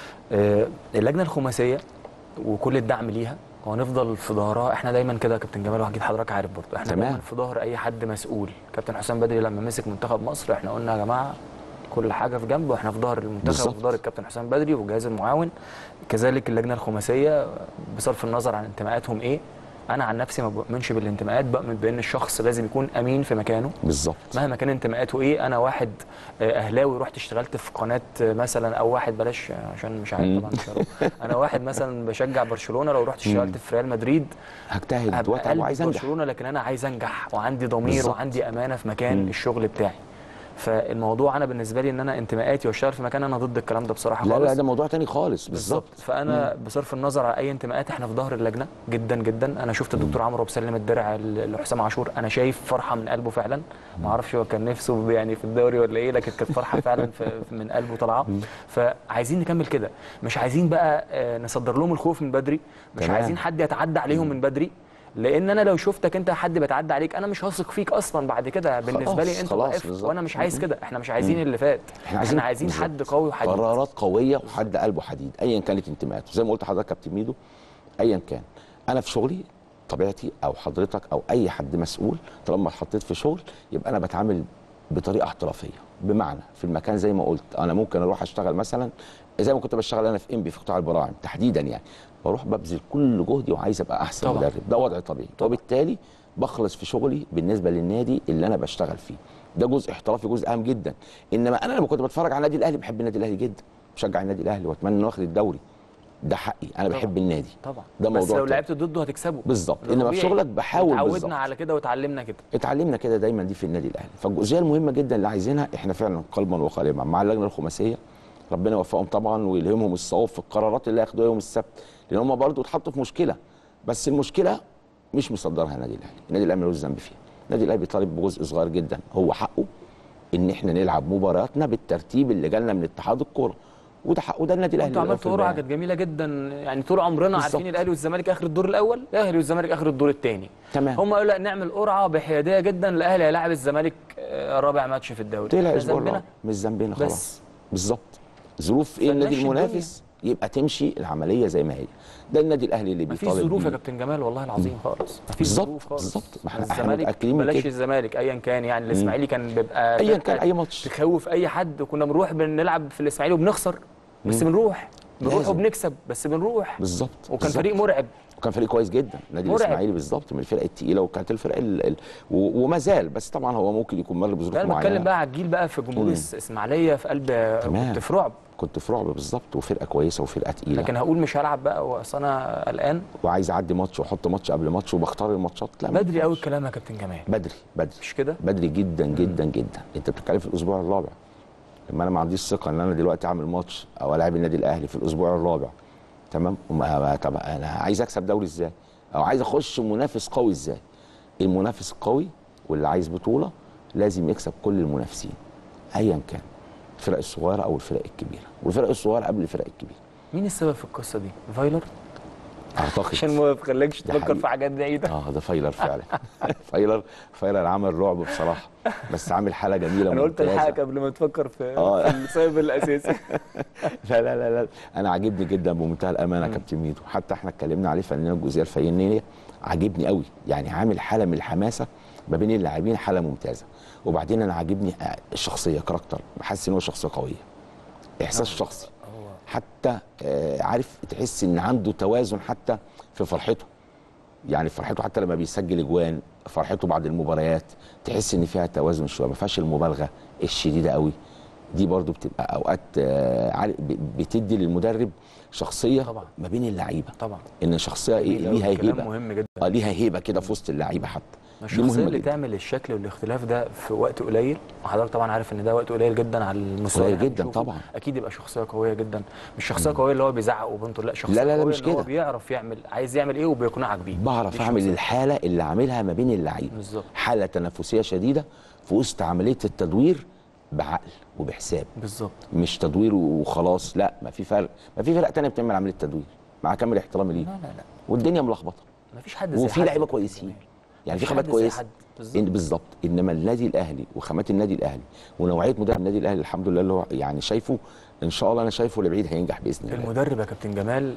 آه اللجنه الخماسيه وكل الدعم ليها وهنفضل في ظهرها احنا دايما كده يا كابتن جمال واكيد حضرتك عارف برضه احنا تمام. دايما في ظهر اي حد مسؤول كابتن حسام بدري لما مسك منتخب مصر احنا قلنا يا جماعه كل حاجه في جنب واحنا في ظهر المنتخب بالظبط. وفي ظهر الكابتن حسام بدري والجهاز المعاون كذلك اللجنه الخماسيه بصرف النظر عن انتماءاتهم ايه انا عن نفسي ما بؤمنش بالانتماءات بؤمن بان الشخص لازم يكون امين في مكانه بالظبط مهما كان انتماءاته ايه انا واحد آه، اهلاوي رحت اشتغلت في قناه آه، مثلا او واحد بلاش آه، عشان مش عارف طبعا مش هروح. انا واحد مثلا بشجع برشلونه لو رحت اشتغلت في ريال مدريد هجتهد هبقى واتعب قلبي وعايز في انجح برشلونه لكن انا عايز انجح وعندي ضمير بالظبط. وعندي امانه في مكان مم. الشغل بتاعي فالموضوع انا بالنسبه لي ان انا انتماءاتي واشتغل في مكان انا ضد الكلام ده بصراحه لا خالص لا ده موضوع تاني خالص بالظبط بالظبط فانا بصرف النظر عن اي انتماءات احنا في ظهر اللجنه جدا جدا انا شفت الدكتور عمرو بسلم الدرع ل- لحسام عاشور انا شايف فرحه من قلبه فعلا ما اعرفش هو كان نفسه يعني في الدوري ولا ايه لكن كانت فرحه فعلا في في- من قلبه طالعه فعايزين نكمل كده مش عايزين بقى آه، نصدر لهم الخوف من بدري مش تمام. عايزين حد يتعدى عليهم من بدري لان انا لو شفتك انت حد بيتعدى عليك انا مش هثق فيك اصلا بعد كده بالنسبه لي خلاص، انت خلاص، ضعيف بالظبط. وانا مش عايز كده احنا مش عايزين اللي فات احنا احنا عايزين بالظبط. حد قوي وحديد قرارات قويه وحد قلبه حديد ايا كانت انتماءاته زي ما قلت لحضرتك كابتن ميدو ايا كان انا في شغلي طبيعتي او حضرتك او اي حد مسؤول طالما اتحطيت في شغل يبقى انا بتعامل بطريقه احترافيه بمعنى في المكان زي ما قلت انا ممكن اروح اشتغل مثلا زي ما كنت بشتغل انا في انبي في قطاع البراعم تحديدا يعني بروح ببذل كل جهدي وعايز ابقى احسن طبعاً. مدرب ده وضع طبيعي وبالتالي بخلص في شغلي بالنسبه للنادي اللي انا بشتغل فيه ده جزء احترافي جزء اهم جدا انما انا لما كنت بتفرج على النادي الاهلي بحب النادي الاهلي جدا بشجع النادي الاهلي واتمنى انه ياخد الدوري ده حقي انا طبعاً. بحب النادي طبعا ده بس موضوع لو تاني. لعبت ضده هتكسبه بالظبط ده انما في طبيعي. شغلك بحاول بالظبط اتعودنا على كده وتعلمنا كده اتعلمنا كده دايما دي في النادي الاهلي فالجزئيه المهمه جدا اللي عايزينها احنا فعلا قلبا وقالبا مع اللجنه الخماسيه ربنا يوفقهم طبعا ويلهمهم الصواب في القرارات اللي هياخدوها يوم السبت لان هم برضو اتحطوا في مشكله بس المشكله مش مصدرها النادي الاهلي النادي الاهلي ملوش ذنب فيها النادي الاهلي بيطالب بجزء صغير جدا هو حقه ان احنا نلعب مبارياتنا بالترتيب اللي جالنا من اتحاد الكوره وده حقه ده النادي الاهلي انتوا اللي عملتوا واقف قرعه معاه. كانت جميله جدا يعني طول عمرنا بالظبط. عارفين الاهلي والزمالك اخر الدور الاول الاهلي والزمالك اخر الدور الثاني تمام هم قالوا لا نعمل قرعه بحياديه جدا الاهلي هيلاعب الزمالك آه، رابع ماتش في الدوري طلع ده اسبوع ذنبنا؟ الرابع مش ذنبنا بس. خلاص بالظبط ظروف ايه النادي فنمشي المنافس يبقى تمشي العمليه زي ما هي ده النادي الاهلي اللي مفيش بيطالب ظروف يا بيه. كابتن جمال والله العظيم خالص مفيش بالظبط، ظروف خالص بالظبط. ما احنا- احنا الزمالك متأكدين من بلاش كده. الزمالك ايا كان يعني الاسماعيلي كان بيبقى ايا فرقة كان اي ماتش تخوف اي حد وكنا بنروح بنلعب في الاسماعيلي وبنخسر بس بنروح بنروح لازم. وبنكسب بس بنروح بالظبط وكان بالظبط. فريق مرعب وكان فريق كويس جدا نادي مرعب. الاسماعيلي بالظبط من الفرق الثقيله وكانت الفرق ال... ال... و... وما زال بس طبعا هو ممكن يكون مر بظروف لا انا معينه بتكلم بقى على الجيل بقى في جمهور مم. الاسماعيليه في قلب تمام. كنت في رعب كنت في رعب بالظبط وفرقه كويسه وفرقه تقيله لكن هقول مش هلعب بقى واصل انا قلقان وعايز اعدي ماتش واحط ماتش قبل ماتش وبختار الماتشات لا ما بدري قوي ينفعش. الكلام يا كابتن جمال بدري بدري مش كده بدري جدا جدا جدا انت بتتكلم في الاسبوع الرابع لما انا ما عنديش ثقه ان انا دلوقتي اعمل ماتش او العب النادي الاهلي في الاسبوع الرابع تمام وما- طب انا عايز اكسب دوري ازاي او عايز اخش منافس قوي ازاي المنافس القوي واللي عايز بطوله لازم يكسب كل المنافسين ايا كان الفرق الصغيره او الفرق الكبيره والفرق الصغيره قبل الفرق الكبيره مين السبب في القصه دي فايلر اعتقد عشان ما بخليكش ده تفكر حقيقي. في حاجات بعيده اه ده فايلر فعلا فايلر فايلر عمل رعب بصراحه بس عامل حاله جميله انا قلت ممتازة. الحقك قبل ما تفكر في, آه. في السبب الاساسي لا لا لا لا انا عاجبني جدا بمنتهى الامانه يا كابتن ميدو حتى احنا اتكلمنا عليه فنان الجزئيه الفنيه عاجبني قوي يعني عامل حاله من الحماسه ما بين اللاعبين حاله ممتازه وبعدين انا عاجبني آه، الشخصيه كاركتر بحس ان هو شخصيه قويه احساس شخصي حتى آه، عارف تحس ان عنده توازن حتى في فرحته يعني فرحته حتى لما بيسجل اجوان فرحته بعد المباريات تحس ان فيها توازن شويه ما فيهاش المبالغه الشديده قوي دي برضو بتبقى اوقات آه، عارف- ب- بتدي للمدرب شخصيه طبعا. ما بين اللعيبه طبعا ان شخصيه إيه جميل أوي، ليها كلام هيبه مهم جدا اه ليها هيبه كده في وسط اللعيبه حتى دي الشخصيه مهمه اللي جدا تعمل الشكل والاختلاف ده في وقت قليل وحضرتك طبعا عارف ان ده وقت قليل جدا على المستوى قليل اللي إحنا جدا بنشوفه. طبعا. اكيد يبقى شخصيه قويه جدا مش شخصيه قويه اللي هو بيزعق وبنطر لا شخصيه لا، لا، لا، قوية مش إن هو كده. بيعرف يعمل عايز يعمل ايه وبيقنعك بيه بعرف دي اعمل شخصية. الحاله اللي عاملها ما بين اللعيبه بالظبط حاله تنافسيه شديده في وسط عمليه التدوير بعقل وبحساب بالظبط مش تدوير وخلاص لا ما في فرق ما في فرق تانية بتعمل عمليه تدوير مع كامل احترامي ليه لا لا لا والدنيا ملخبطه مفيش حد زي وفي حد. لعيبه كويسين يعني في مفيش خامات حد زي كويسه حد. بالظبط. إن بالظبط انما النادي الاهلي وخامات النادي الاهلي ونوعيه مدرب النادي الاهلي الحمد لله اللي هو يعني شايفه ان شاء الله انا شايفه لبعيد هينجح باذن الله المدرب يا كابتن جمال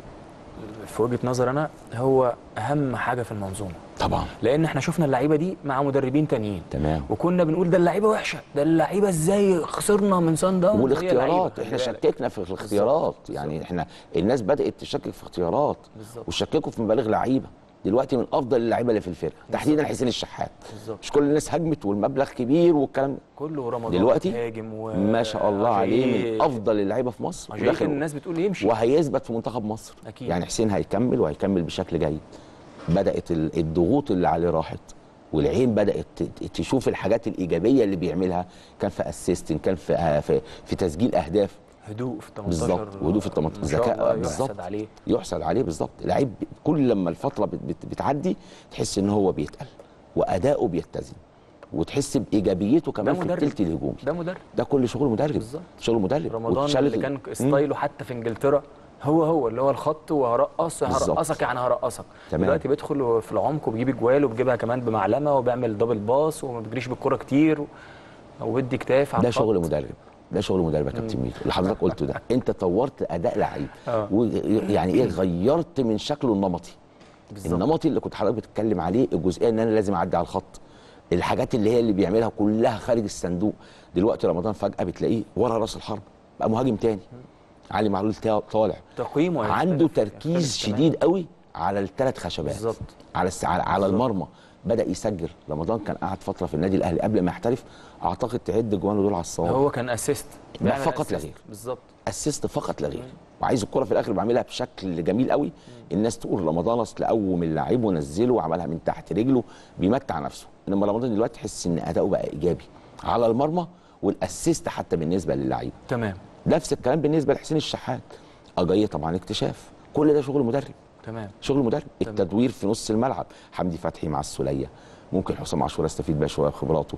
في وجهه نظر انا هو اهم حاجه في المنظومه طبعا لان احنا شفنا اللعيبه دي مع مدربين تانيين تمام وكنا بنقول ده اللعيبه وحشه ده اللعيبه ازاي خسرنا من سان داونز وهي لعيبة، والاختيارات خلي احنا بالك. شككنا في الاختيارات يعني احنا الناس بدات تشكك في اختيارات بالظبط. وشككوا في مبالغ لعيبه دلوقتي من افضل اللعيبه اللي في الفرقه تحديدا حسين الشحات بالظبط. مش كل الناس هجمت والمبلغ كبير والكلام ده كله رمضان دلوقتي هاجم و... ما شاء الله عليه من أجاييه. افضل اللعيبه في مصر أجاييه وداخل- كان الناس بتقول يمشي وهيثبت في منتخب مصر أكيد. يعني حسين هيكمل وهيكمل بشكل جيد بدات ال- الضغوط اللي عليه راحت والعين بدات ت- تشوف الحاجات الايجابيه اللي بيعملها كان في اسيستن كان في آه، في, في تسجيل اهداف هدوء في ال 18 بالظبط وهدوء في ال 18 ما شاء ذكاء الله بالظبط يحسد عليه يحسد عليه بالظبط لعيب كل لما الفتره بت- بت- بتعدي تحس ان هو بيتقل واداؤه بيتزن وتحس بايجابيته كمان في مدرب. الثلث الهجومي ده مدرب ده كل شغل مدرب بالظبط. شغل مدرب رمضان وتشالت- اللي كان ستايله حتى في انجلترا هو هو اللي هو الخط وهرقص بالظبط. هرقصك يعني هرقصك تمام. دلوقتي بيدخل في العمق وبيجيب اجوال وبيجيبها كمان بمعلمه وبيعمل دبل باص وما بيجريش بالكره كتير و- وبيدي كتاف على ده الخط. شغل مدرب ده شغل مدرب يا كابتن ميدو اللي حضرتك قلته ده انت طورت اداء لعيب آه. و- يعني ايه غيرت من شكله النمطي بالظبط. النمطي اللي كنت حضرتك بتتكلم عليه الجزئيه ان انا لازم اعدي على الخط الحاجات اللي هي اللي بيعملها كلها خارج الصندوق دلوقتي رمضان فجاه بتلاقيه ورا راس الحرب بقى مهاجم تاني علي معلول تا- طالع تقييمه هيختلف، عنده يختلف تركيز كمان. شديد قوي على الثلاث خشبات بالظبط. على الس... على, على بالظبط. المرمى بدا يسجل رمضان كان قاعد فتره في النادي الاهلي قبل ما يحترف اعتقد تعد جوانه دول على الصواب هو كان اسيست لا فقط لا غير. بالظبط اسيست فقط لا غير وعايز الكره في الاخر بعملها بشكل جميل قوي الناس تقول رمضان اصل قوم اللعيب ونزله وعملها من تحت رجله بيمتع نفسه انما رمضان دلوقتي تحس ان اداؤه بقى ايجابي على المرمى والاسيست حتى بالنسبه للعيبه تمام نفس الكلام بالنسبه لحسين الشحات اجايه طبعا اكتشاف كل ده شغل مدرب تمام شغل مدرب تمام. التدوير في نص الملعب حمدي فتحي مع السوليه ممكن حسام عاشور استفيد بقى شويه بخبراته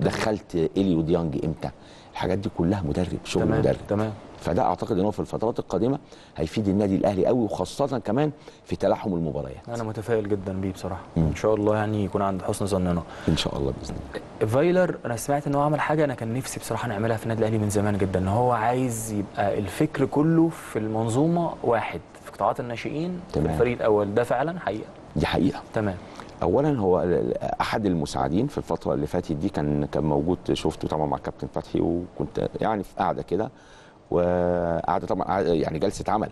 دخلت اليو ديانج امتى الحاجات دي كلها مدرب شغل تمام مدرب تمام فده اعتقد ان هو في الفترات القادمه هيفيد النادي الاهلي قوي وخاصه كمان في تلاحم المباريات انا متفائل جدا بيه بصراحه ان شاء الله يعني يكون عند حسن ظننا ان شاء الله باذن الله فايلر انا سمعت ان هو عمل حاجه انا كان نفسي بصراحه نعملها في النادي الاهلي من زمان جدا ان هو عايز يبقى الفكر كله في المنظومه واحد في قطاعات الناشئين في تمام. الفريق الاول ده فعلا حقيقه دي حقيقه تمام اولا هو ال- ال- احد المساعدين في الفتره اللي فاتت دي كان كان موجود شفته طبعا مع كابتن فتحي وكنت يعني في قاعده كده وقعده طبعا قعدة- يعني جلسه عمل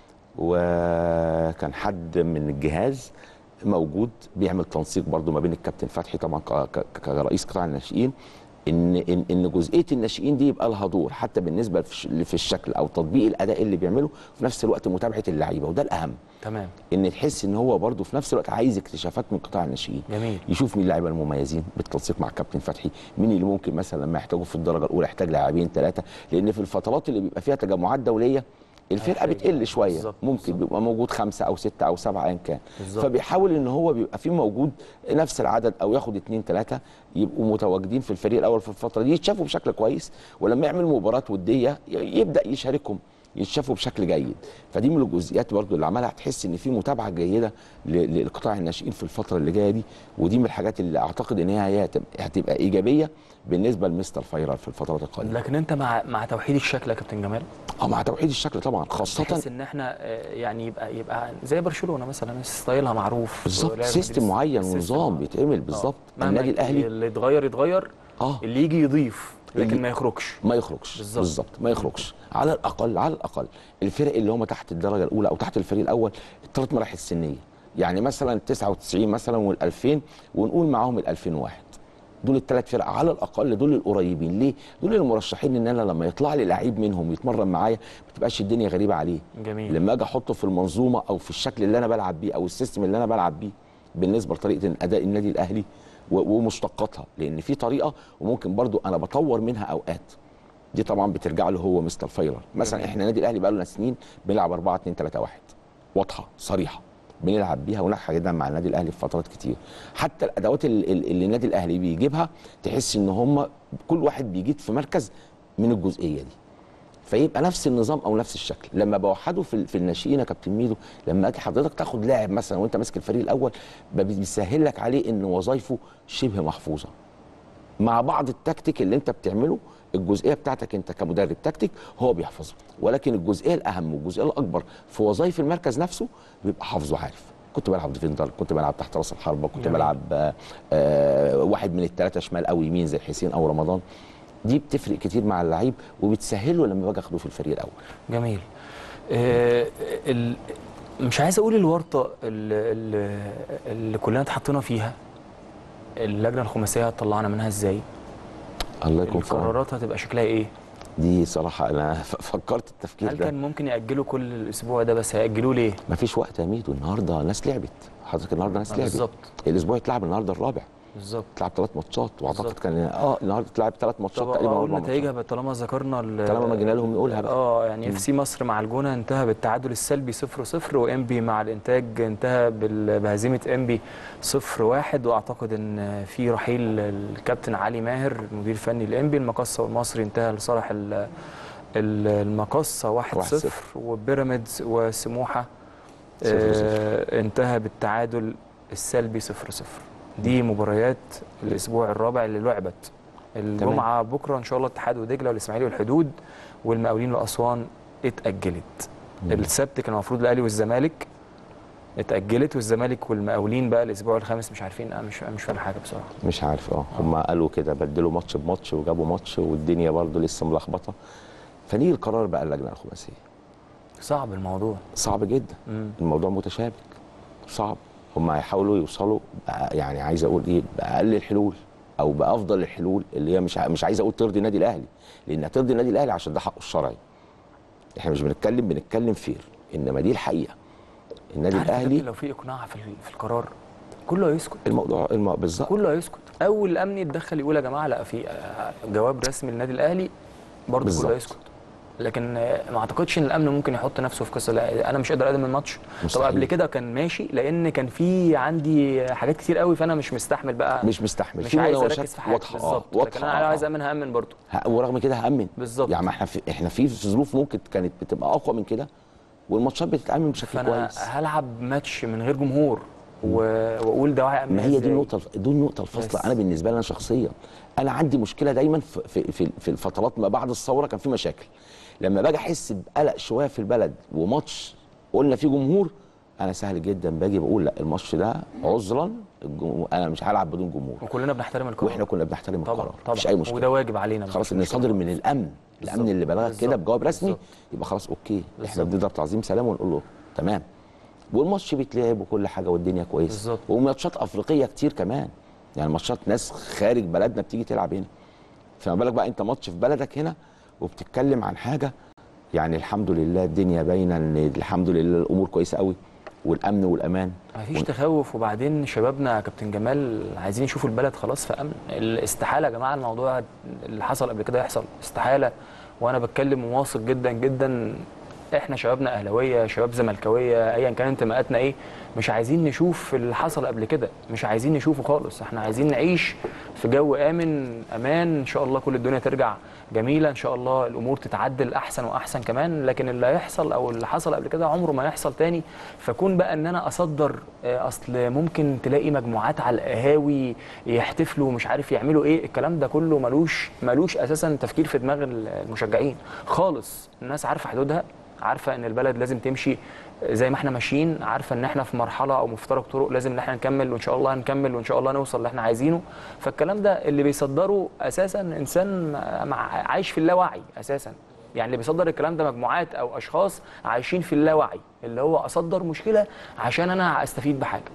وكان حد من الجهاز موجود بيعمل تنسيق برضو ما بين الكابتن فتحي طبعا ك- ك- كرئيس قطاع الناشئين ان ان ان جزئيه الناشئين دي يبقى لها دور حتى بالنسبه في الش- في الشكل او تطبيق الاداء اللي بيعمله في نفس الوقت متابعه اللعيبه وده الاهم تمام ان تحس ان هو برضه في نفس الوقت عايز اكتشافات من قطاع الناشئين جميل يشوف مين اللعيبه المميزين بالتنسيق مع الكابتن فتحي مين اللي ممكن مثلا لما يحتاجوا في الدرجه الاولى يحتاج لاعبين ثلاثه لان في الفترات اللي بيبقى فيها تجمعات دوليه الفرقه هيحتاج- بتقل شويه بالظبط، ممكن بالظبط. بيبقى موجود خمسه او سته او سبعه ايا كان بالظبط. فبيحاول ان هو بيبقى فيه موجود نفس العدد او ياخد اثنين ثلاثه يبقوا متواجدين في الفريق الاول في الفتره دي يتشافوا بشكل كويس ولما يعمل مباراه وديه ي- يبدا يشاركهم يتشافوا بشكل جيد فدي من الجزئيات برضو اللي عملها هتحس ان في متابعه جيده ل- لقطاع الناشئين في الفتره اللي جايه دي ودي من الحاجات اللي اعتقد ان هي هتبقى- هتبقى ايجابيه بالنسبه لمستر فايرال في الفترات القادمه لكن انت مع مع توحيد الشكل يا كابتن جمال اه مع توحيد الشكل طبعا خاصه بحيث ان احنا آه، يعني يبقى يبقى زي برشلونه مثلا ستايلها معروف بالظبط ولعب سيستم مدريد معين سيستم ونظام معين. بيتعمل آه. بالظبط مهما النادي الاهلي اللي يتغير يتغير اه اللي يجي يضيف لكن اللي- ما يخرجش ما يخرجش بالظبط. بالظبط ما يخرجش على الاقل على الاقل الفرق اللي هم تحت الدرجه الاولى او تحت الفريق الاول الثلاث مراحل السنيه يعني مثلا 99 مثلا وال2000 ونقول معاهم ال2001 دول الثلاث فرق على الاقل دول القريبين ليه دول المرشحين ان انا لما يطلع لي لعيب منهم يتمرن معايا ما تبقاش الدنيا غريبه عليه جميل لما اجي احطه في المنظومه او في الشكل اللي انا بلعب بيه او السيستم اللي انا بلعب بيه بالنسبه لطريقه اداء النادي الاهلي و- ومشتقاتها لان في طريقه وممكن برضو انا بطور منها اوقات دي طبعا بترجع له هو مستر فايلر مثلا جميل. احنا النادي الاهلي بقى لنا سنين بنلعب 4 2 3 1 واضحه صريحه بنلعب بيها وناجحه جدا مع النادي الاهلي في فترات كتير حتى الادوات ال- ال- اللي النادي الاهلي بيجيبها تحس ان هم كل واحد بيجيد في مركز من الجزئيه دي فيبقى نفس النظام او نفس الشكل لما بوحده في ال- في الناشئين يا كابتن ميدو لما اجي حضرتك تاخد لاعب مثلا وانت ماسك الفريق الاول ب- بيسهل لك عليه ان وظايفه شبه محفوظه مع بعض التكتيك اللي انت بتعمله الجزئيه بتاعتك انت كمدرب تكتيك هو بيحفظها ولكن الجزئيه الاهم والجزئيه الاكبر في وظائف المركز نفسه بيبقى حافظه عارف كنت بلعب ديفندر كنت بلعب تحت راس الحربه كنت جميل. بلعب آه، آه، واحد من الثلاثه شمال او يمين زي حسين او رمضان دي بتفرق كتير مع اللعيب وبتسهله لما باجي اخده في الفريق الاول جميل آه ال... مش عايز اقول الورطه اللي, اللي, اللي كلنا اتحطينا فيها اللجنه الخماسيه هتطلعنا منها ازاي الله يكون في عونك. القرارات هتبقى شكلها ايه دي صراحه انا ف- فكرت التفكير هل ده كان ممكن ياجلوا كل الاسبوع ده بس هياجلوه ليه مفيش وقت يا ميدو النهارده ناس لعبت حضرتك النهارده ناس آه، لعبت بالظبط الاسبوع اتلعب النهارده الرابع بالظبط اتلعب ثلاث ماتشات واعتقد بالظبط. كان اه النهارده اتلعب ثلاث ماتشات طب تقريبا اقول أربع نتائجها ماتشات. بقى طالما ذكرنا ال- طالما ما جينا لهم نقولها بقى اه يعني اف سي مصر مع الجونه انتهى بالتعادل السلبي 0 0 وام بي مع الانتاج انتهى بال- بهزيمه ام بي 0 1 واعتقد ان في رحيل الكابتن علي ماهر المدير الفني لام بي المقصه والمصري انتهى لصالح ال- ال- المقصه 1 1-0. 0 وبيراميدز وسموحه صفر صفر. آه انتهى بالتعادل السلبي 0 0 دي مباريات الاسبوع الرابع اللي لعبت الجمعه بكره ان شاء الله اتحاد ودجله والاسماعيلي والحدود والمقاولين واسوان اتاجلت مم. السبت كان المفروض الاهلي والزمالك اتاجلت والزمالك والمقاولين بقى الاسبوع الخامس مش عارفين أنا مش مش فاهم حاجه بصراحه مش عارف اه هم قالوا كده بدلوا ماتش بماتش وجابوا ماتش والدنيا برضو لسه ملخبطه فنيجي القرار بقى اللجنه الخماسيه صعب الموضوع صعب جدا مم. الموضوع متشابك صعب هم هيحاولوا يوصلوا بقى يعني عايز اقول ايه باقل الحلول او بافضل الحلول اللي هي مش ع- مش عايز اقول ترضي النادي الاهلي لانها ترضي النادي الاهلي عشان ده حقه الشرعي احنا مش بنتكلم بنتكلم فير انما دي الحقيقه النادي عارف يا كابتن الاهلي لو في اقناع في ال- في القرار كله هيسكت الموضوع الم... بالظبط كله هيسكت اول الامن يتدخل يقول يا جماعه لا في آه، جواب رسمي للنادي الاهلي برضه بالظبط. كله هيسكت لكن آه، ما اعتقدش ان الامن ممكن يحط نفسه في قصه لا انا مش قادر اقدم الماتش طب مستحيل. قبل كده كان ماشي لان كان في عندي حاجات كتير قوي فانا مش مستحمل بقى مش مستحمل مش في عايز مناوشات اركز في حاجه واضحه اه بالظبط واضحه لكن انا آه، عايز آه. امن هامن برضه ه- ورغم كده هامن بالظبط. يعني ما احنا في احنا في ظروف ممكن كانت بتبقى اقوى من كده والماتشات بتتعمل بشكل فانا كويس هلعب ماتش من غير جمهور و... واقول ده واقع ما هي دي النقطه الف- دي النقطه الفاصله بس. انا بالنسبه لي انا شخصيا انا عندي مشكله دايما في في في, في الفترات ما بعد الثوره كان في مشاكل لما باجي احس بقلق شويه في البلد وماتش قلنا فيه جمهور انا سهل جدا باجي بقول لا الماتش ده عذرا الجمهور انا مش هلعب بدون جمهور وكلنا بنحترم القرار واحنا كنا بنحترم طبعا القرار طبعا مفيش اي مشكله وده واجب علينا خلاص مش ان مشكلة. صادر من الامن الامن بالظبط. اللي بلغك كده بالظبط. بجواب رسمي بالظبط. يبقى خلاص اوكي احنا بالظبط. بنضرب تعظيم سلام ونقول له تمام والماتش بيتلعب وكل حاجه والدنيا كويسه بالظبط. وماتشات افريقيه كتير كمان يعني ماتشات ناس خارج بلدنا بتيجي تلعب هنا فما بالك بقى انت ماتش في بلدك هنا وبتتكلم عن حاجه يعني الحمد لله الدنيا باينه ان الحمد لله الامور كويسه قوي والامن والامان مفيش تخوف وبعدين شبابنا يا كابتن جمال عايزين يشوفوا البلد خلاص في امن الاستحاله يا جماعه الموضوع اللي حصل قبل كده يحصل استحاله وانا بتكلم واثق جدا جدا احنا شبابنا اهلاويه شباب زملكاويه ايا كان انتماءاتنا ايه مش عايزين نشوف اللي حصل قبل كده مش عايزين نشوفه خالص احنا عايزين نعيش في جو امن امان ان شاء الله كل الدنيا ترجع جميله ان شاء الله الامور تتعدل احسن واحسن كمان لكن اللي هيحصل او اللي حصل قبل كده عمره ما يحصل تاني فكون بقى ان انا اصدر آه، اصل ممكن تلاقي مجموعات على القهاوي يحتفلوا مش عارف يعملوا ايه الكلام ده كله ملوش ملوش اساسا تفكير في دماغ المشجعين خالص الناس عارفه حدودها عارفه ان البلد لازم تمشي زي ما احنا ماشيين عارفه ان احنا في مرحله او مفترق طرق لازم ان احنا نكمل وان شاء الله هنكمل وان شاء الله نوصل اللي احنا عايزينه فالكلام ده اللي بيصدره اساسا انسان مع عايش في اللاوعي اساسا يعني اللي بيصدر الكلام ده مجموعات او اشخاص عايشين في اللاوعي اللي هو اصدر مشكله عشان انا استفيد بحاجه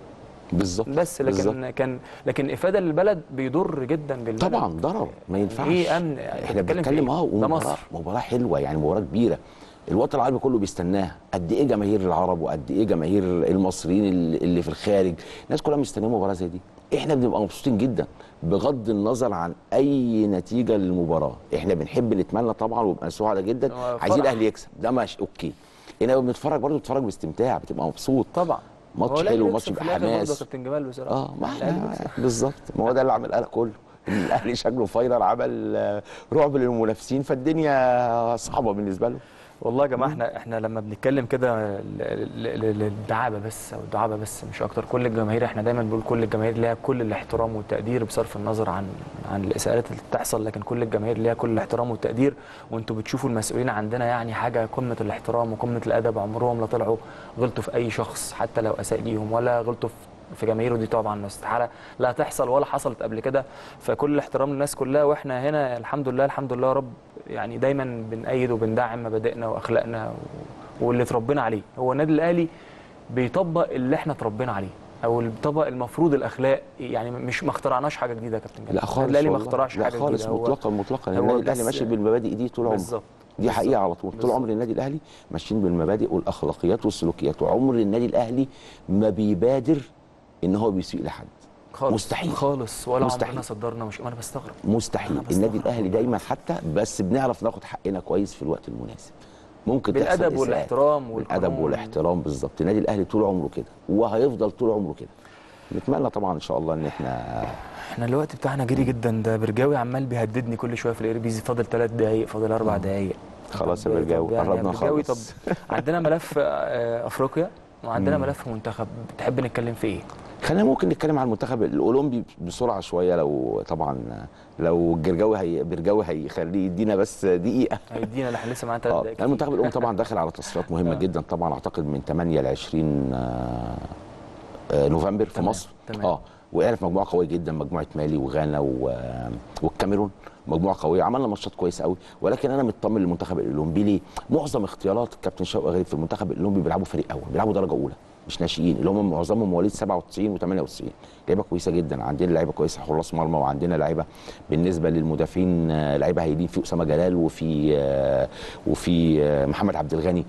بالظبط بس لكن بالظبط. كان لكن افاده للبلد بيضر جدا بالبلد طبعا ضرر ما ينفعش ايه امن احنا بتتكلم في بنتكلم إيه؟ اه ده ومباراة مصر مباراة حلوة يعني مباراة كبيرة الوطن العربي كله بيستناها قد ايه جماهير العرب وقد ايه جماهير المصريين اللي اللي في الخارج الناس كلها مستنيه مباراة زي دي احنا بنبقى مبسوطين جدا بغض النظر عن اي نتيجة للمباراة احنا بنحب نتمنى طبعا وبنبقى سعداء جدا هو عايزين فرح. الاهلي يكسب ده ماشي اوكي انما بنتفرج برضه بنتفرج باستمتاع بتبقى مبسوط طبعا ماتش هو الأهلي حلو، يكسب ماتش في يبقى الآخر برضه يا حماس. كابتن جمال بصراحه اه ما الأهلي احنا بيكسب. بالظبط ما هو ده اللي عامل القلق كله ان الاهلي شكله فاينل عمل آه، رعب للمنافسين فالدنيا صعبه بالنسبه له والله يا جماعه احنا احنا لما بنتكلم كده ل- ل- ل- للدعابه بس او الدعابه بس مش اكتر كل الجماهير احنا دايما بنقول كل الجماهير ليها كل الاحترام والتقدير بصرف النظر عن عن الاساءات اللي بتحصل لكن كل الجماهير ليها كل الاحترام والتقدير وانتوا بتشوفوا المسؤولين عندنا يعني حاجه قمه الاحترام وقمه الادب عمرهم لا طلعوا غلطوا في اي شخص حتى لو اساء ليهم ولا غلطوا في في جماهيره دي طبعا استحاله لا تحصل ولا حصلت قبل كده فكل الاحترام للناس كلها واحنا هنا الحمد لله الحمد لله يا رب يعني دايما بنأيد وبندعم مبادئنا واخلاقنا و- واللي اتربينا عليه هو النادي الاهلي بيطبق اللي احنا اتربينا عليه او اللي بيطبق المفروض الاخلاق يعني مش ما اخترعناش حاجه جديده يا كابتن جمال لا خالص النادي الاهلي ما والله. اخترعش لا حاجه خالص جديده هو مطلقا مطلقا هو النادي الاهلي بس- ماشي بالمبادئ دي طول عمره بالظبط دي حقيقه بالظبط. على طول طول بالظبط. عمر النادي الاهلي ماشيين بالمبادئ والاخلاقيات والسلوكيات وعمر النادي الاهلي ما بيبادر ان هو بيسيء لحد خالص مستحيل. خالص ولا مستحيل. عمرنا صدرنا مش ما انا بستغرب مستحيل أنا بستغرب النادي الاهلي والله. دايما حتى بس بنعرف ناخد حقنا كويس في الوقت المناسب ممكن تحصل بالادب إساءات. والاحترام بالادب والقانون. والاحترام بالظبط النادي الاهلي طول عمره كده وهيفضل طول عمره كده نتمنى طبعا ان شاء الله ان احنا احنا الوقت بتاعنا جري جدا ده برجاوي عمال بيهددني كل شويه في الايربيزي فاضل ثلاث دقايق فاضل اربع دقايق خلاص يا طب- برجاوي طب يعني قربنا يا برجاوي نخلص طب عندنا ملف آه، افريقيا وعندنا ملف منتخب تحب نتكلم في ايه؟ خلينا ممكن نتكلم عن المنتخب الاولمبي بسرعه شويه لو طبعا لو الجرجاوي هي برجاوي هيخليه يدينا بس دقيقه هيدينا احنا لسه معانا ثلاث اه دقايق المنتخب الاولمبي طبعا داخل على تصفيات مهمه جدا طبعا اعتقد من 8 ل 20 آه، آه، نوفمبر في تمام، مصر تمام. اه وقعنا في مجموعه قويه جدا مجموعه مالي وغانا و- والكاميرون مجموعه قويه عملنا ماتشات كويسه قوي ولكن انا مطمن للمنتخب الاولمبي ليه؟ معظم اختيارات الكابتن شوقي غريب في المنتخب الاولمبي بيلعبوا فريق اول بيلعبوا درجه اولى مش ناشئين اللي هم معظمهم مواليد 97 و98 لعيبه كويسه جدا عندنا لعيبه كويسه حراس مرمى وعندنا لعيبه بالنسبه للمدافعين آه، لعيبه هايلين في اسامه جلال وفي آه، وفي آه، محمد عبد الغني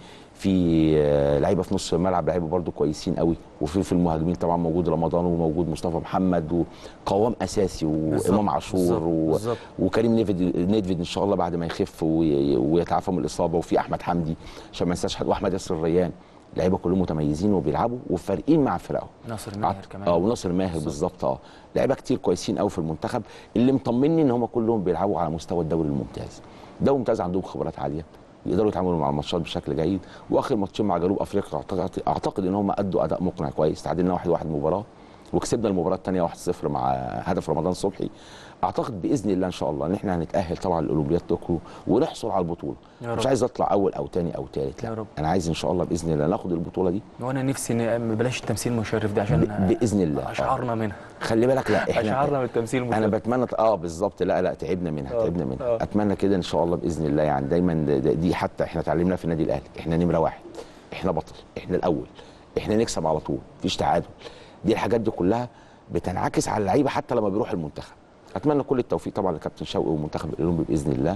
في آه، لعيبه في نص الملعب لعيبه برده كويسين قوي وفي في المهاجمين طبعا موجود رمضان وموجود مصطفى محمد وقوام اساسي بالظبط، وامام عاشور بالظبط، و... بالظبط. وكريم نيفيد نيدفيد ان شاء الله بعد ما يخف وي- ويتعافى من الاصابه وفي احمد حمدي عشان ما ننساش حد واحمد ياسر الريان لعيبه كلهم متميزين وبيلعبوا وفارقين مع فرقهم ناصر ماهر عط- كمان اه وناصر ماهر بالظبط اه لعيبه كتير كويسين قوي في المنتخب اللي مطمني ان هم كلهم بيلعبوا على مستوى الدوري الممتاز الدوري الممتاز عندهم خبرات عاليه يقدروا يتعاملوا مع الماتشات بشكل جيد واخر ماتشين مع جنوب افريقيا اعتقد اعتقد ان هم ادوا اداء مقنع كويس تعادلنا 1-1 مباراه وكسبنا المباراه الثانيه 1-0 مع هدف رمضان صبحي اعتقد باذن الله ان شاء الله ان احنا هنتاهل طبعا لاولمبياد طوكيو ونحصل على البطوله يا مش رب. عايز اطلع اول او ثاني او ثالث يا لا رب. انا عايز ان شاء الله باذن الله ناخد البطوله دي وانا نفسي ن- بلاش التمثيل المشرف ده عشان ب- بإذن الله. آه. اشعرنا منها خلي بالك لا احنا اشعرنا من التمثيل انا المشرف بتمنى اه بالظبط لا لا تعبنا منها آه، تعبنا منها آه. اتمنى كده ان شاء الله باذن الله يعني دايما د- د- دي حتى احنا اتعلمنا في النادي الاهلي احنا نمره واحد احنا بطل احنا الاول احنا نكسب على طول مفيش تعادل دي الحاجات دي كلها بتنعكس على اللعيبه حتى لما بيروح المنتخب اتمنى كل التوفيق طبعا لكابتن شوقي والمنتخب الاولمبي باذن الله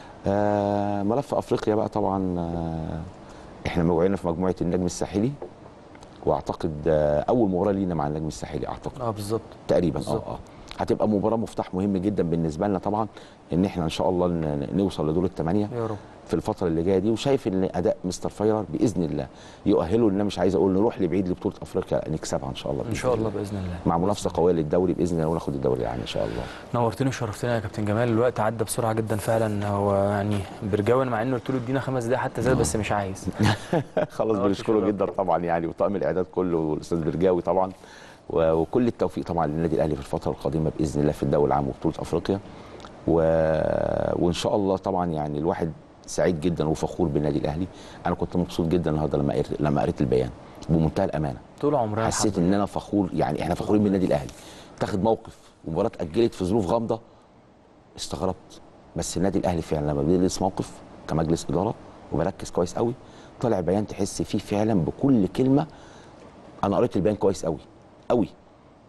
آه ملف افريقيا بقى طبعا آه احنا موقعين في مجموعه النجم الساحلي واعتقد آه اول مباراه لينا مع النجم الساحلي اعتقد اه بالظبط تقريبا اه بالظبط. اه هتبقى مباراه مفتاح مهم جدا بالنسبه لنا طبعا ان احنا ان شاء الله ن- نوصل لدور الثمانيه يا رب في الفتره اللي جايه دي وشايف ان اداء مستر فايرر باذن الله يؤهله ان انا مش عايز اقول نروح لبعيد لبطوله افريقيا نكسبها ان شاء الله ان بإذن شاء الله باذن الله مع منافسه قويه للدوري باذن الله وناخد الدوري يعني ان شاء الله نورتني وشرفتنا يا كابتن جمال الوقت عدى بسرعه جدا فعلا هو يعني برجاوي أنا مع انه قلت له ادينا خمس دقايق حتى زاد بس مش عايز خلاص نورت بنشكره شرف. جدا طبعا يعني وطاقم الاعداد كله والاستاذ برجاوي طبعا و- وكل التوفيق طبعا للنادي الاهلي في الفتره القادمه باذن الله في الدوري العام وبطوله افريقيا و... وان شاء الله طبعا يعني الواحد سعيد جدا وفخور بالنادي الاهلي انا كنت مبسوط جدا النهارده لما قريت لما قريت البيان بمنتهى الامانه طول عمرنا حسيت الحمد ان انا فخور يعني احنا فخورين بالنادي الاهلي تاخد موقف ومباراه اتاجلت في ظروف غامضه استغربت بس النادي الاهلي فعلا لما بيدرس موقف كمجلس اداره وبركز كويس قوي طلع بيان تحس فيه فعلا بكل كلمه انا قريت البيان كويس قوي قوي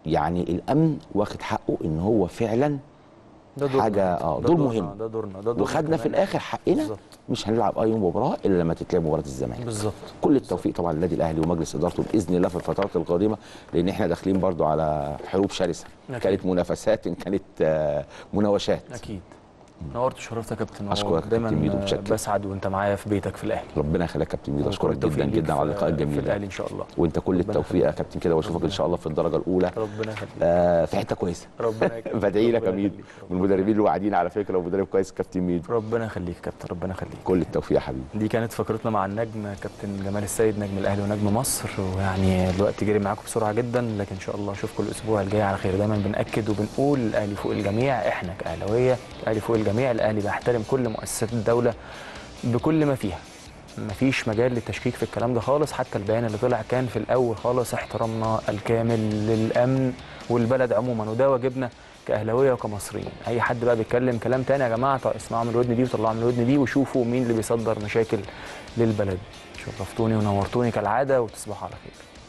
يعني الامن واخد حقه ان هو فعلا ده دورنا حاجة- آه، ده دور دورنا، مهم. ده دورنا ده دورنا وخدنا في كمان. الاخر حقنا بالظبط مش هنلعب اي مباراه الا لما تتلعب مباراه الزمالك بالظبط كل التوفيق طبعا للنادي الاهلي ومجلس ادارته باذن الله في الفترات القادمه لان احنا داخلين برضو على حروب شرسه أكيد. كانت منافسات إن كانت آه، مناوشات اكيد نورت وشرفت يا كابتن أشكرك يا كابتن دايما ميدو بشكل. بسعد وانت معايا في بيتك في الاهلي ربنا يخليك يا كابتن ميدو وكل اشكرك التوفيق جدا ليك جدا على في- اللقاء الجميل في ده الاهلي ان شاء الله وانت كل ربنا التوفيق يا كابتن كده واشوفك ان شاء الله في الدرجه الاولى ربنا يخليك آه، في حته كويسه ربنا يخليك بدعي لك يا ربنا ميدو يخليك. من المدربين الواعدين على فكره ومدرب كويس كابتن ميدو ربنا يخليك يا كابتن ربنا يخليك كل التوفيق يا حبيبي دي كانت فقرتنا مع النجم كابتن جمال السيد نجم الاهلي ونجم مصر ويعني الوقت جري معاكم بسرعه جدا لكن ان شاء الله اشوفكم الاسبوع الجاي على خير دايما بناكد وبنقول الاهلي فوق الجميع احنا كاهلاويه الاهلي فوق الجميع الاهلي بيحترم كل مؤسسات الدوله بكل ما فيها مفيش مجال للتشكيك في الكلام ده خالص حتى البيان اللي طلع كان في الاول خالص احترامنا الكامل للامن والبلد عموما وده واجبنا كاهلاويه وكمصريين اي حد بقى بيتكلم كلام تاني يا جماعه طيب اسمعوا من الودن دي وطلعوا من الودن دي وشوفوا مين اللي بيصدر مشاكل للبلد شرفتوني ونورتوني كالعاده وتصبحوا على خير